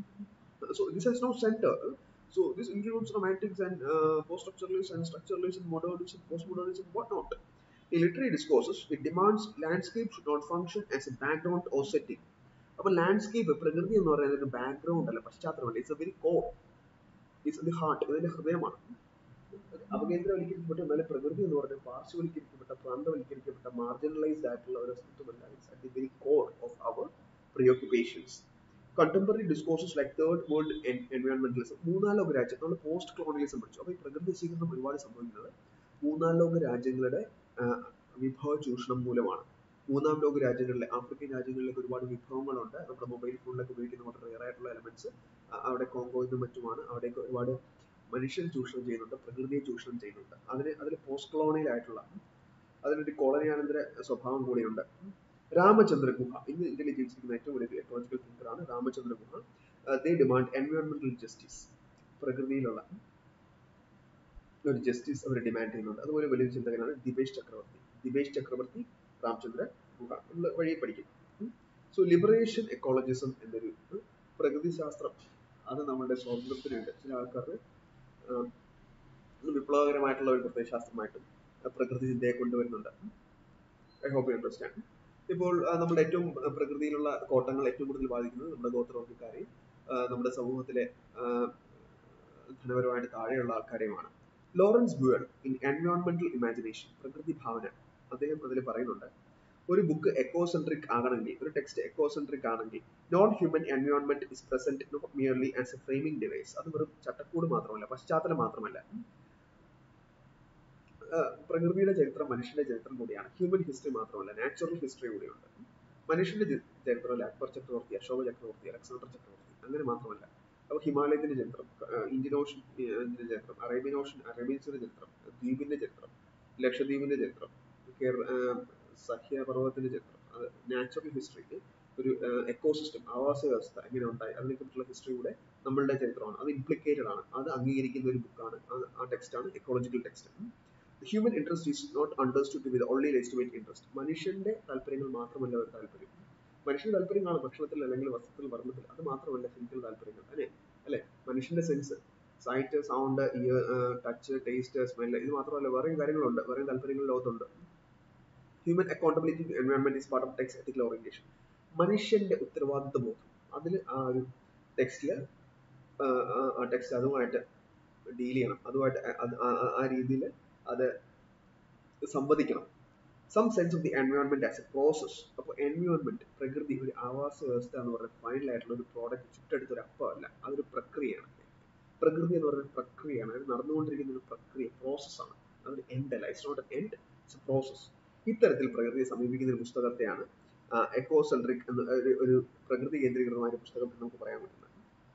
so this has no center so this includes romantics and uh, post-structuralism and structuralism modernism postmodernism whatnot in literary discourses it demands landscape should not function as a background or setting അപ്പൊ landscape പ്രകൃതി എന്ന് പറയുന്നത് ഒരു background അല്ല പശ്ചാത്തലമല്ല it's a very core it's the heart ഇതിന്റെ ഹൃദയമാണ് അപകേന്ദ്രവൽക്കരിക്കപ്പെട്ട എന്നാൽ പ്രകൃതി എന്ന് പറഞ്ഞാൽ പാർശ്വവൽക്കരിക്കപ്പെട്ട പ്രാന്തവൽക്കരിക്കപ്പെട്ട മാർജിനലൈസ്ഡ് ആയിട്ടുള്ള ഒരു അസ്തിത്വമല്ല it's at the very core of our preoccupations contemporary discourses like third world environmentalism മൂന്നാം ലോക രാജ്യം നമ്മൾ പോസ്റ്റ് കൊളോണിയലിസം പഠിച്ചു അപ്പോൾ ഈ പ്രകൃതി നശീകരണം ഒരുപാട് സംഭവിക്കുന്നത് മൂന്നാം ലോക രാജ്യങ്ങളുടെ ആ, വിഭവ ചൂഷണം മൂലമാണ് മൂന്നാം ലോക രാജ്യങ്ങളിലെ ആഫ്രിക്കൻ രാജ്യങ്ങളിലൊക്കെ ഒരുപാട് വിഭവങ്ങളുണ്ട് നമ്മുടെ മൊബൈൽ ഫോണിലൊക്കെ ഉപയോഗിക്കുന്ന വളരെ റെയർ ആയിട്ടുള്ള എലമെന്റ്സ് അവിടെ കോങ്കോയിലും മറ്റുമാണ് അവിടെയൊക്കെ ഒരുപാട് മനുഷ്യൻ ചൂഷണം ചെയ്യുന്നുണ്ട് പ്രകൃതിയെ ചൂഷണം ചെയ്യുന്നുണ്ട് അതിന് അതിൽ പോസ്റ്റ് കൊളോണിയൽ ആയിട്ടുള്ള അതിനൊരു കോളനിയാനന്തര സ്വഭാവം കൂടിയുണ്ട് രാമചന്ദ്ര ഗുഹ ഇന്ന് ഇന്ത്യയിൽ ജീവിച്ചിരിക്കുന്ന ഏറ്റവും വലിയ എക്കോളജിക്കൽ തിങ്കറാണ് രാമചന്ദ്ര ഗുഹ ദേ ഡിമാൻഡ് എൻവയോൺമെന്റൽ ജസ്റ്റിസ് പ്രകൃതിയിലുള്ള ഒരു ജസ്റ്റിസ് അവർ ഡിമാൻഡ് ചെയ്യുന്നുണ്ട് അതുപോലെ വലിയൊരു ചിന്തകനാണ് ദിവേഷ് ചക്രവർത്തി ദിവേഷ് ചക്രവർത്തി രാമചന്ദ്ര ഗുഹ നമ്മൾ വഴിയെ പഠിക്കും സോ ലിബറേഷൻ എക്കോളജിസം എന്നൊരു ഉം, പ്രകൃതി ശാസ്ത്രം അത് നമ്മുടെ സ്വാതന്ത്ര്യത്തിന് വേണ്ടി ചില ആൾക്കാർ വിപ്ലവകരമായിട്ടുള്ള ഒരു പ്രത്യയശാസ്ത്രമായിട്ടും ആ, പ്രകൃതി ചിന്തയെ കൊണ്ടുവരുന്നുണ്ട് ഐ ഹോപ്പ് യു അണ്ടർസ്റ്റാൻഡ് ഇപ്പോൾ ആ, നമ്മുടെ ഏറ്റവും ആ, പ്രകൃതിയിലുള്ള കോട്ടങ്ങൾ ഏറ്റവും കൂടുതൽ ബാധിക്കുന്നത് നമ്മുടെ ഗോത്രവർഗ്ഗക്കാരെയും ആ, നമ്മുടെ സമൂഹത്തിലെ ആ, ധനപരമായിട്ട് താഴെയുള്ള ആൾക്കാരെയുമാണ് ലോറൻസ് ബ്യൂവൽ ഇൻ എൻവയോൺമെന്റൽ ഇമാജിനേഷൻ പ്രകൃതി ഭാവന അദ്ദേഹം അതിൽ പറയുന്നുണ്ട് ഒരു ബുക്ക് എക്കോസെൻട്രിക് ആകണമെങ്കിൽ ഒരു ടെക്സ്റ്റ് എക്കോസെൻട്രിക് ആണെങ്കിൽ non human environment is present not merely as a framing device അത് വെറും ചട്ടക്കൂട് മാത്രമല്ല പശ്ചാത്തലം മാത്രമല്ല ആ, പ്രകൃതിയുടെ ചരിത്രം മനുഷ്യന്റെ ചരിത്രം കൂടിയാണ് ഹ്യൂമൻ ഹിസ്റ്ററി മാത്രമല്ല നാച്ചുറൽ ഹിസ്റ്ററി കൂടിയുണ്ട് മനുഷ്യന്റെ ചരി- ചരിത്രമല്ല അക്ബർ ചക്രവർത്തി അശോക ചക്രവർത്തി അലക്സാണ്ടർ ചക്രവർത്തി അങ്ങനെ മാത്രമല്ല അപ്പോൾ ഹിമാലയത്തിന്റെ ചരിത്രം ആ, ഇന്ത്യൻ ഓഷൻ ഇതിന്റെ ചരിത്രം അറേബ്യൻ ഓഷൻ അറേബ്യൻ സീയുടെ ചരിത്രം ദ്വീപിന്റെ ചരിത്രം ലക്ഷദ്വീപിന്റെ ചരിത്രം കേരള ആ, സഹ്യപർവ്വതത്തിന്റെ ചരിത്രം അത് നാച്ചുറൽ ഹിസ്റ്ററി ഒരു എക്കോസിസ്റ്റം ആവാസ വ്യവസ്ഥ എങ്ങനെ ഉണ്ടായി അതിനെക്കുറിച്ചുള്ള ഹിസ്റ്ററി കൂടെ നമ്മളുടെ ചരിത്രമാണ് അത് ഇംപ്ലിക്കേറ്റഡ് ആണ് അത് അംഗീകരിക്കുന്ന ഒരു ബുക്കാണ് ആ ടെക്സ്റ്റ് ആണ് ecological text human interest is not understood to be the only legitimate interest മനുഷ്യന്റെ താല്പര്യങ്ങൾ മാത്രമല്ല ഒരു താല്പര്യം മനുഷ്യന്റെ താല്പര്യങ്ങളാണ് ഭക്ഷണത്തിൽ അല്ലെങ്കിൽ വസ്ത്രത്തിൽ വർണ്ണത്തിൽ അത് മാത്രമല്ല ശരിക്കുള്ള താല്പര്യങ്ങൾ അല്ലെ അല്ലെ മനുഷ്യന്റെ sense sight sound ear touch taste smell ഇത് മാത്രമല്ല വേറെയും കാര്യങ്ങളുണ്ട് വേറെയും താല്പര്യങ്ങൾ ലോകത്തുണ്ട് human accountability to environment is part of text ethical orientation മനുഷ്യന്റെ ഉത്തരവാദിത്വ ബോധം അതിൽ ആ ഒരു ടെക്സ്റ്റില് ആ ടെക്സ്റ്റ് അതുമായിട്ട് ഡീൽ ചെയ്യണം അതുമായിട്ട് ആ- അത് ആ- ആ- ആ രീതിയിൽ അത് സംവദിക്കണം some sense of the environment as a process അപ്പോൾ എൻവയോൺമെന്റ് പ്രകൃതി ഒരു ആവാസ വ്യവസ്ഥ എന്ന് പറയുന്നത് ഫൈനൽ ആയിട്ടുള്ള ഒരു പ്രോഡക്റ്റ് ചുറ്റെടുത്ത ഒരു അപ്പമല്ല അതൊരു പ്രക്രിയയാണ് പ്രകൃതി എന്ന് പറയുന്ന ഒരു പ്രക്രിയയാണ് അത് നടന്നുകൊണ്ടിരിക്കുന്ന ഒരു പ്രക്രിയ പ്രോസസ്സാണ് അതൊരു എൻഡ് അല്ല it's not end it's a process ഇത്തരത്തിൽ പ്രകൃതിയെ സമീപിക്കുന്ന ഒരു പുസ്തകത്തെയാണ് എക്കോസെൻട്രിക് എന്ന ഒരു ഒരു പ്രകൃതി കേന്ദ്രീകൃതമായ ഒരു പുസ്തകം എന്ന് നമുക്ക് പറയാൻ പറ്റുന്നത്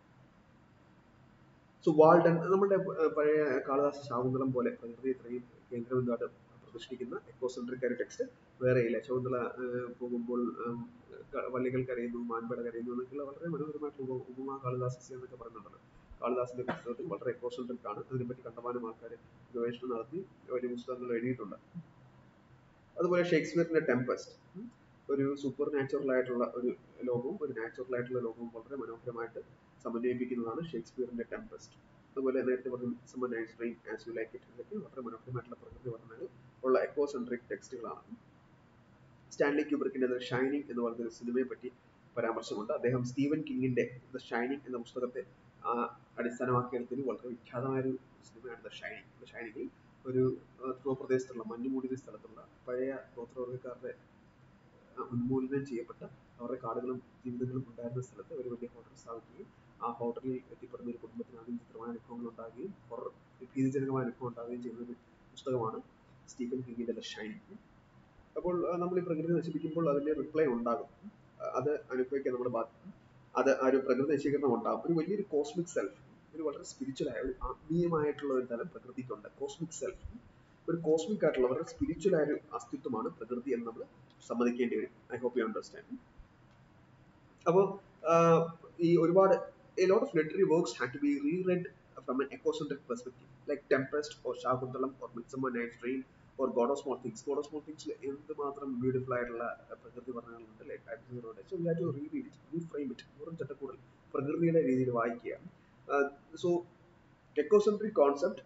സോ വാൾഡൻ നമ്മുടെ ആ, പഴയ കാളിദാസ ശാകുന്തളം പോലെ പ്രകൃതി ഇത്രയും കേന്ദ്രബിന്ദുവായിട്ട് പ്രതിഷ്ഠിക്കുന്ന എക്കോസെൻട്രിക് ഒരു ടെക്സ്റ്റ് വേറെ ഇല്ല ശകുന്തള ആ, പോകുമ്പോൾ ഉം, ക- വള്ളികൾ കരയുന്നു മാൻപട കരയുന്നു എന്നൊക്കെയുള്ള വളരെ മനോഹരമായിട്ടുള്ള ഉപ ഉപമ കാളിദാസസ്യ എന്നൊക്കെ പറയുന്നുണ്ടല്ലോ കാളിദാസിന്റെ പുസ്തകത്തിൽ വളരെ എക്കോസെൻട്രിക് ആണ് അതിനെപ്പറ്റി കണ്ടമാനം ആൾക്കാർ ഗവേഷണം നടത്തി വലിയ പുസ്തകങ്ങൾ എഴുതിയിട്ടുണ്ട് അതുപോലെ ഷേക്സ്പിയറിന്റെ ടെമ്പസ്റ്റ് ഒരു സൂപ്പർ നാച്ചുറൽ ആയിട്ടുള്ള ഒരു ലോകവും ഒരു നാച്ചുറൽ ആയിട്ടുള്ള ലോകവും വളരെ മനോഹരമായിട്ട് സമന്വയിപ്പിക്കുന്നതാണ് ഷേക്സ്പിയറിന്റെ ടെമ്പസ്റ്റ് അതുപോലെ നേരത്തെ പറഞ്ഞ midsummer night's dream as you like it ഇതൊക്കെ വളരെ മനോഹരമായിട്ടുള്ള പ്രകൃതി വർണ്ണനകൾ ഉള്ള എക്കോസെൻട്രിക് ടെക്സ്റ്റുകളാണ് സ്റ്റാൻലി ക്യൂബ്രിക്കിന്റെ ദ ഷൈനിങ് എന്ന് പറയുന്ന ഒരു സിനിമയെ പറ്റി പരാമർശമുണ്ട് അദ്ദേഹം സ്റ്റീവൻ കിങ്ങിന്റെ ദ ഷൈനിങ് എന്ന പുസ്തകത്തെ ആ, അടിസ്ഥാനമാക്കിയെടുത്തൊരു വളരെ വിഖ്യാതമായ ഒരു സിനിമയാണ് ദ ഷൈനിങ് ദ ഷൈനിങ്ങിൽ ഒരു ആ, ധ്രുവപ്രദേശത്തുള്ള മഞ്ഞുമൂടിയ സ്ഥലത്തുള്ള പഴയ ഗോത്രവർഗ്ഗക്കാരുടെ ആ, ഉന്മൂലനം ചെയ്യപ്പെട്ട അവരുടെ കാടുകളും ജീവിതങ്ങളും ഉണ്ടായിരുന്ന സ്ഥലത്ത് ഒരു വലിയ ഹോട്ടൽ സ്ഥാപിക്കുകയും ആ ഹോട്ടലിൽ എത്തിപ്പെടുന്ന ഒരു കുടുംബത്തിന് ആദ്യം ചിത്രമായ അനുഭവങ്ങൾ ഉണ്ടാകുകയും ഹൊറർ ഭീതിജനകമായ അനുഭവം ഉണ്ടാകുകയും ചെയ്യുന്ന ഒരു പുസ്തകമാണ് സ്റ്റീഫൻ കിങ്ങിന്റെ ദ ഷൈനിങ് അപ്പോൾ ആ, നമ്മൾ ഈ പ്രകൃതി നശിപ്പിക്കുമ്പോൾ അതിന്റെ റിപ്ലൈ ഉണ്ടാകും ആ, അത് അനുഭവിക്കാൻ നമ്മുടെ ബാധ്യത അത് ആ ഒരു പ്രകൃതി നശീകരണം ഉണ്ടാകും ഒരു വലിയൊരു കോസ്മിക് സെൽഫ് ഒരു വളരെ സ്പിരിച്വൽ ആയ ഒരു ആത്മീയമായിട്ടുള്ള ഒരു തലം പ്രകൃതിക്കുണ്ട് കോസ്മിക് സെൽഫ് ഒരു കോസ്മിക് ആയിട്ടുള്ള വളരെ സ്പിരിച്വൽ ആയ ഒരു അസ്തിത്വമാണ് പ്രകൃതി എന്ന് നമ്മൾ സമ്മതിക്കേണ്ടി വരും ഐ ഹോപ്പ് യു അണ്ടർസ്റ്റാൻഡ് അപ്പോൾ ഈ ഒരുപാട് a lot of literary works had to be reread from an ecocentric perspective, like Tempest or Shakuntalam or Midsummer Night's Dream or God of Small Things. God of Small Things എന്തുമാത്രം beautiful ആയിട്ടുള്ള അഹ്, പ്രകൃതി വർണ്ണങ്ങളുണ്ട് like അബ്സൂറോടെ so we have to reread it reframe it വെറും ചട്ടക്കൂടൽ പ്രകൃതിയുടെ രീതിയിൽ വായിക്കുക so ecocentric concept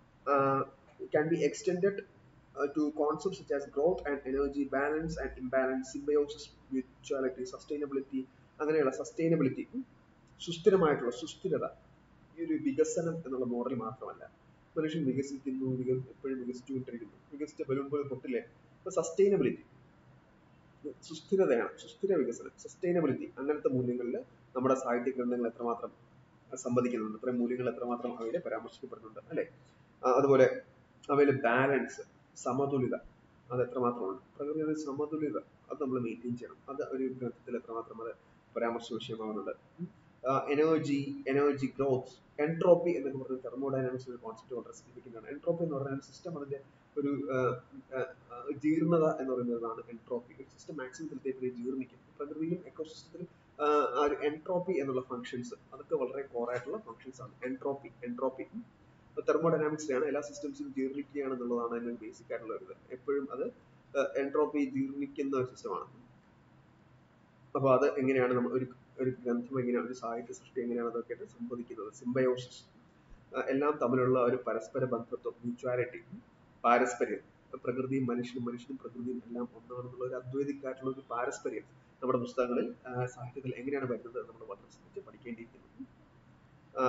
can be extended uh, to concepts such as growth and energy, balance and imbalance, symbiosis, mutuality, sustainability അങ്ങനെയുള്ള സസ്റ്റൈനബിലിറ്റി സുസ്ഥിരമായിട്ടുള്ള സുസ്ഥിരത ഈ ഒരു വികസനം എന്നുള്ള മോഡൽ മാത്രമല്ല മനുഷ്യൻ വികസിക്കുന്നു വിക എപ്പോഴും വികസിച്ചുകൊണ്ടിരിക്കുന്നു വികസിച്ച ബലൂൺ പോലെ പൊട്ടില്ലേ അപ്പൊ സസ്റ്റൈനബിലിറ്റി സുസ്ഥിരതയാണ് സുസ്ഥിര വികസനം സസ്റ്റൈനബിലിറ്റി അങ്ങനത്തെ മൂല്യങ്ങളിൽ നമ്മുടെ സാഹിത്യ ഗ്രന്ഥങ്ങൾ എത്രമാത്രം സംവദിക്കുന്നുണ്ട് ഇത്രയും മൂല്യങ്ങൾ എത്രമാത്രം അവയിൽ പരാമർശിക്കപ്പെടുന്നുണ്ട് അല്ലെ അതുപോലെ അവയിൽ ബാലൻസ് സമതുലിത അത് എത്രമാത്രമുണ്ട് പ്രകൃതിയുടെ സമതുലിത അത് നമ്മൾ മെയിൻറ്റെയിൻ ചെയ്യണം അത് ഒരു ഗ്രന്ഥത്തിൽ എത്രമാത്രം അത് പരാമർശ വിഷയമാകുന്നുണ്ട് എനർജി എനർജി ഗ്രോത്ത് എൻട്രോപ്പി എന്നൊക്കെ പറഞ്ഞ തെർമോഡൈനാമിക്സ് ഒരു കോൺസെപ്റ്റ് വളരെ സിഗ്നിഫിക്കൻ്റ് ആണ് എൻട്രോപ്പി എന്ന് പറഞ്ഞാൽ സിസ്റ്റം അതിന്റെ ഒരു ആ, ആ, ആ, ജീർണത എന്ന് പറയുന്നതാണ് എൻട്രോപ്പി ഒരു സിസ്റ്റം മാക്സിമം തലത്തേക്ക് ജീർണിക്കും പ്രകൃതിയിലും എക്കോസിസ്റ്റത്തിലും ആ ഒരു എൻട്രോപ്പി എന്നുള്ള ഫങ്ഷൻസ് അതൊക്കെ വളരെ core ആയിട്ടുള്ള ഫങ്ഷൻസ് ആണ് എൻട്രോപ്പി എൻട്രോപ്പി തെർമോഡൈനാമിക്സിലാണ് എല്ലാ സിസ്റ്റംസും ജീർണിക്കുകയാണ് എന്നുള്ളതാണ് അതിന്റെ ഒരു ബേസിക് ആയിട്ടുള്ള ഒരു ഇത് എപ്പോഴും അത് എൻട്രോപ്പി ജീർണിക്കുന്ന ഒരു സിസ്റ്റമാണ് അപ്പോൾ അത് എങ്ങനെയാണ് നമ്മൾ ഒരു ഒരു ഗ്രന്ഥം എങ്ങനെയാണ് ഒരു സാഹിത്യ സൃഷ്ടി എങ്ങനെയാണ് അതൊക്കെയായിട്ട് സംവദിക്കുന്നത് സിംബയോസിസ് എല്ലാം തമ്മിലുള്ള ഒരു പരസ്പര ബന്ധത്വം മ്യൂച്വാലിറ്റി പാരസ്പര്യം പ്രകൃതിയും മനുഷ്യനും മനുഷ്യനും പ്രകൃതിയും എല്ലാം ഒന്നാണെന്നുള്ള ഒരു അദ്വൈതിക്കായിട്ടുള്ള ഒരു പാരസ്പര്യം നമ്മുടെ പുസ്തകങ്ങളിൽ ആ, സാഹിത്യത്തിൽ എങ്ങനെയാണ് വരുന്നത് എന്ന് നമ്മൾ വളരെ ശ്രദ്ധിച്ച് പഠിക്കേണ്ടിയിരിക്കുന്നു ആ,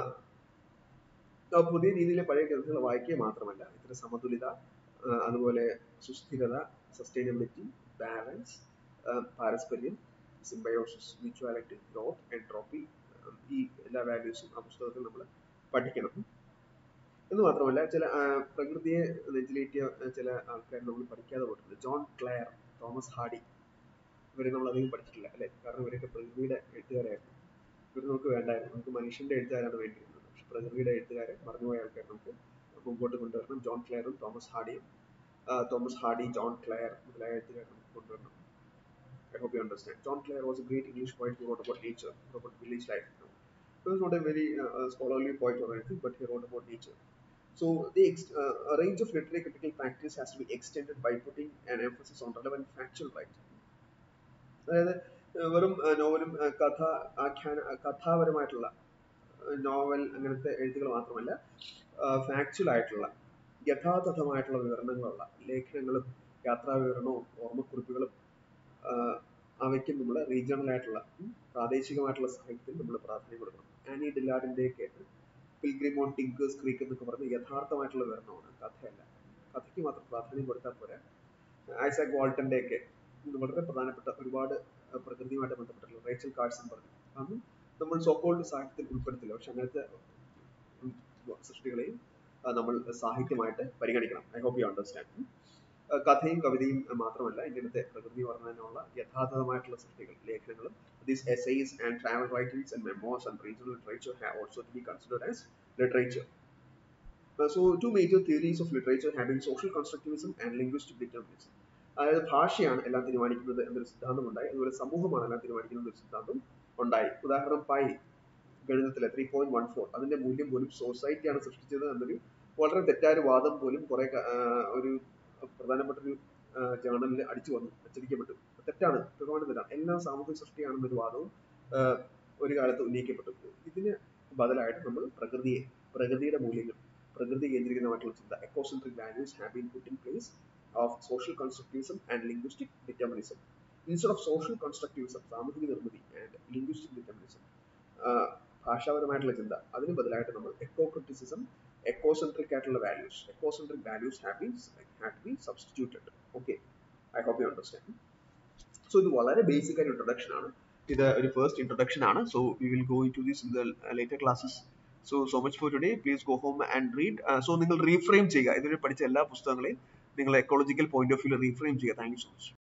ആ പുതിയ രീതിയിലെ പഴയ ഗ്രന്ഥങ്ങൾ വായിക്കുക മാത്രമല്ല ഇത്തരം സമതുലിത ആ, അതുപോലെ സുസ്ഥിരത സസ്റ്റൈനബിലിറ്റി ബാലൻസ് പാരസ്പര്യം സിംബയോസിസ് മ്യൂച്വാലിറ്റി ഗ്രോത്ത് എൻട്രോപ്പി ഈ എല്ലാ വാല്യൂസും ആ പുസ്തകത്തിൽ നമ്മൾ പഠിക്കണം എന്ന് മാത്രമല്ല ചില ആ, പ്രകൃതിയെ നെഞ്ചിലേറ്റിയ ആ, ചില ആൾക്കാർ നമ്മൾ പഠിക്കാതെ പോയിട്ടുണ്ട് ജോൺ ക്ലെയർ തോമസ് ഹാഡി ഇവരെ നമ്മൾ അധികം പഠിച്ചിട്ടില്ല അല്ലെ കാരണം ഇവരൊക്കെ പ്രകൃതിയുടെ എഴുത്തുകാരായിരുന്നു ഇവർ നമുക്ക് വേണ്ടായിരുന്നു നമുക്ക് മനുഷ്യന്റെ എഴുത്തുകാരാണ് വേണ്ടിയിരുന്നത് പക്ഷെ പ്രകൃതിയുടെ എഴുത്തുകാരെ മറന്നുപോയ ആൾക്കാർ നമുക്ക് മുമ്പോട്ട് കൊണ്ടുവരണം ജോൺ ക്ലെയറും തോമസ് ഹാഡിയും ആ, തോമസ് ഹാഡി ജോൺ ക്ലെയർ മുതലായ എഴുത്തുകാരെ നമുക്ക് കൊണ്ടുവരണം I hope you understand. John Clare was a great English poet who wrote about nature, about village life. He was not a very uh, uh, scholarly poet or anything, but he wrote about nature. So the ex- uh, a range of literary critical practice has to be extended by putting an emphasis on relevant factual writing. അതായത് ഏഹ് വെറും ഏഹ് നോവലും ഏഹ് കഥ ആഖ്യാന ഏഹ് കഥാപരമായിട്ടുള്ള novel അങ്ങനത്തെ എഴുത്തുകൾ മാത്രമല്ല factual ആയിട്ടുള്ള യഥാതഥമായിട്ടുള്ള വിവരണങ്ങളുള്ള ലേഖനങ്ങളും യാത്രാ വിവരണവും ഓർമ്മക്കുറിപ്പുകളും ആഹ് അവയ്ക്ക് നമ്മൾ റീജിയണൽ ആയിട്ടുള്ള ഉം, പ്രാദേശികമായിട്ടുള്ള സാഹിത്യത്തിൽ നമ്മൾ പ്രാധാന്യം കൊടുക്കണം ആനി ഡില്ലാഡിന്റെയൊക്കെ പിൽഗ്രിം ഓൺ ടിങ്കേഴ്സ് ക്രീക്ക് എന്നൊക്കെ പറഞ്ഞ യഥാർത്ഥമായിട്ടുള്ള വിവരണമാണ് കഥയല്ല കഥയ്ക്ക് മാത്രം പ്രാധാന്യം കൊടുത്താൽ പോരാ ഐസാക് വാൾട്ടന്റെ ഒക്കെ വളരെ പ്രധാനപ്പെട്ട ഒരുപാട് അഹ് പ്രകൃതിയുമായിട്ട് ബന്ധപ്പെട്ടുള്ള റേച്ചൽ കാഴ്സൺ പറഞ്ഞു അതൊന്നും നമ്മൾ സോക്കോൾഡ് സാഹിത്യത്തിൽ ഉൾപ്പെടുത്തില്ല പക്ഷെ അങ്ങനത്തെ ഉം സൃഷ്ടികളെയും അഹ് നമ്മൾ സാഹിത്യമായിട്ട് പരിഗണിക്കണം ഐ ഹോപ്പ് യു അണ്ടർസ്റ്റാൻഡ് കഥയും കവിതയും അഹ് മാത്രമല്ല ഇങ്ങനത്തെ പ്രകൃതി വർണ്ണനയുള്ള യഥാർത്ഥമായിട്ടുള്ള സൃഷ്ടികൾ ലേഖനങ്ങളും these essays and travel writings and memoirs and regional literature have also to be considered as literature. Uh, so two major theories of literature have been social constructivism and linguistic determinism. അതായത് ഭാഷയാണ് എല്ലാം തീരുമാനിക്കുന്നത് എന്നൊരു സിദ്ധാന്തം ഉണ്ടായി അതുപോലെ സമൂഹമാണ് എല്ലാം തീരുമാനിക്കുന്നത് എന്നൊരു സിദ്ധാന്തം ഉണ്ടായി ഉദാഹരണം പൈ ഗണിതത്തിലെ ത്രീ പോയിന്റ് വൺ ഫോർ അതിന്റെ മൂല്യം പോലും സൊസൈറ്റിയാണ് സൃഷ്ടിച്ചത് എന്നൊരു വളരെ തെറ്റായ ഒരു വാദം പോലും കുറെ ക- ആ, ഒരു പ്രധാനപ്പെട്ട ഒരു ജേണലിൽ അടിച്ചു വന്നു അച്ചടിക്കപ്പെട്ടു തെറ്റാണ് പ്രധാന തെറ്റാണ് എല്ലാം സാമൂഹിക സൃഷ്ടിയാണെന്നൊരു വാദവും ആ, ഒരു കാലത്ത് ഉന്നയിക്കപ്പെട്ടു ഇതിന് ബദലായിട്ട് നമ്മൾ പ്രകൃതിയെ പ്രകൃതിയുടെ മൂല്യങ്ങൾ പ്രകൃതി കേന്ദ്രീകൃതമായിട്ടുള്ള ചിന്ത ecocentric values have been put in place of social constructivism and linguistic determinism instead of social constructivism സാമൂഹിക നിർമ്മിതി ആൻഡ് ലിംഗ്വിസ്റ്റിക് ഡിറ്റർമിനിസം ഭാഷാപരമായിട്ടുള്ള ചിന്ത അതിന് ബദലായിട്ട് നമ്മൾ എക്കോ ക്രിറ്റിസിസം എക്കോസെൻട്രിക് ആയിട്ടുള്ള values ecocentric values have been have be substituted okay I hope you understand so ഇത് വളരെ basic ആയ introduction ആണ് ഇത് ഒരു ഫസ്റ്റ് ഇൻട്രൊഡക്ഷൻ ആണ് so we will go into this in the later classes so so much for today please go home and read so നിങ്ങൾ reframe ചെയ്യുക ഇതുവരെ പഠിച്ച എല്ലാ പുസ്തകങ്ങളെയും നിങ്ങൾ ecological point of view reframe ചെയ്യുക താങ്ക് യു സോ മച്ച്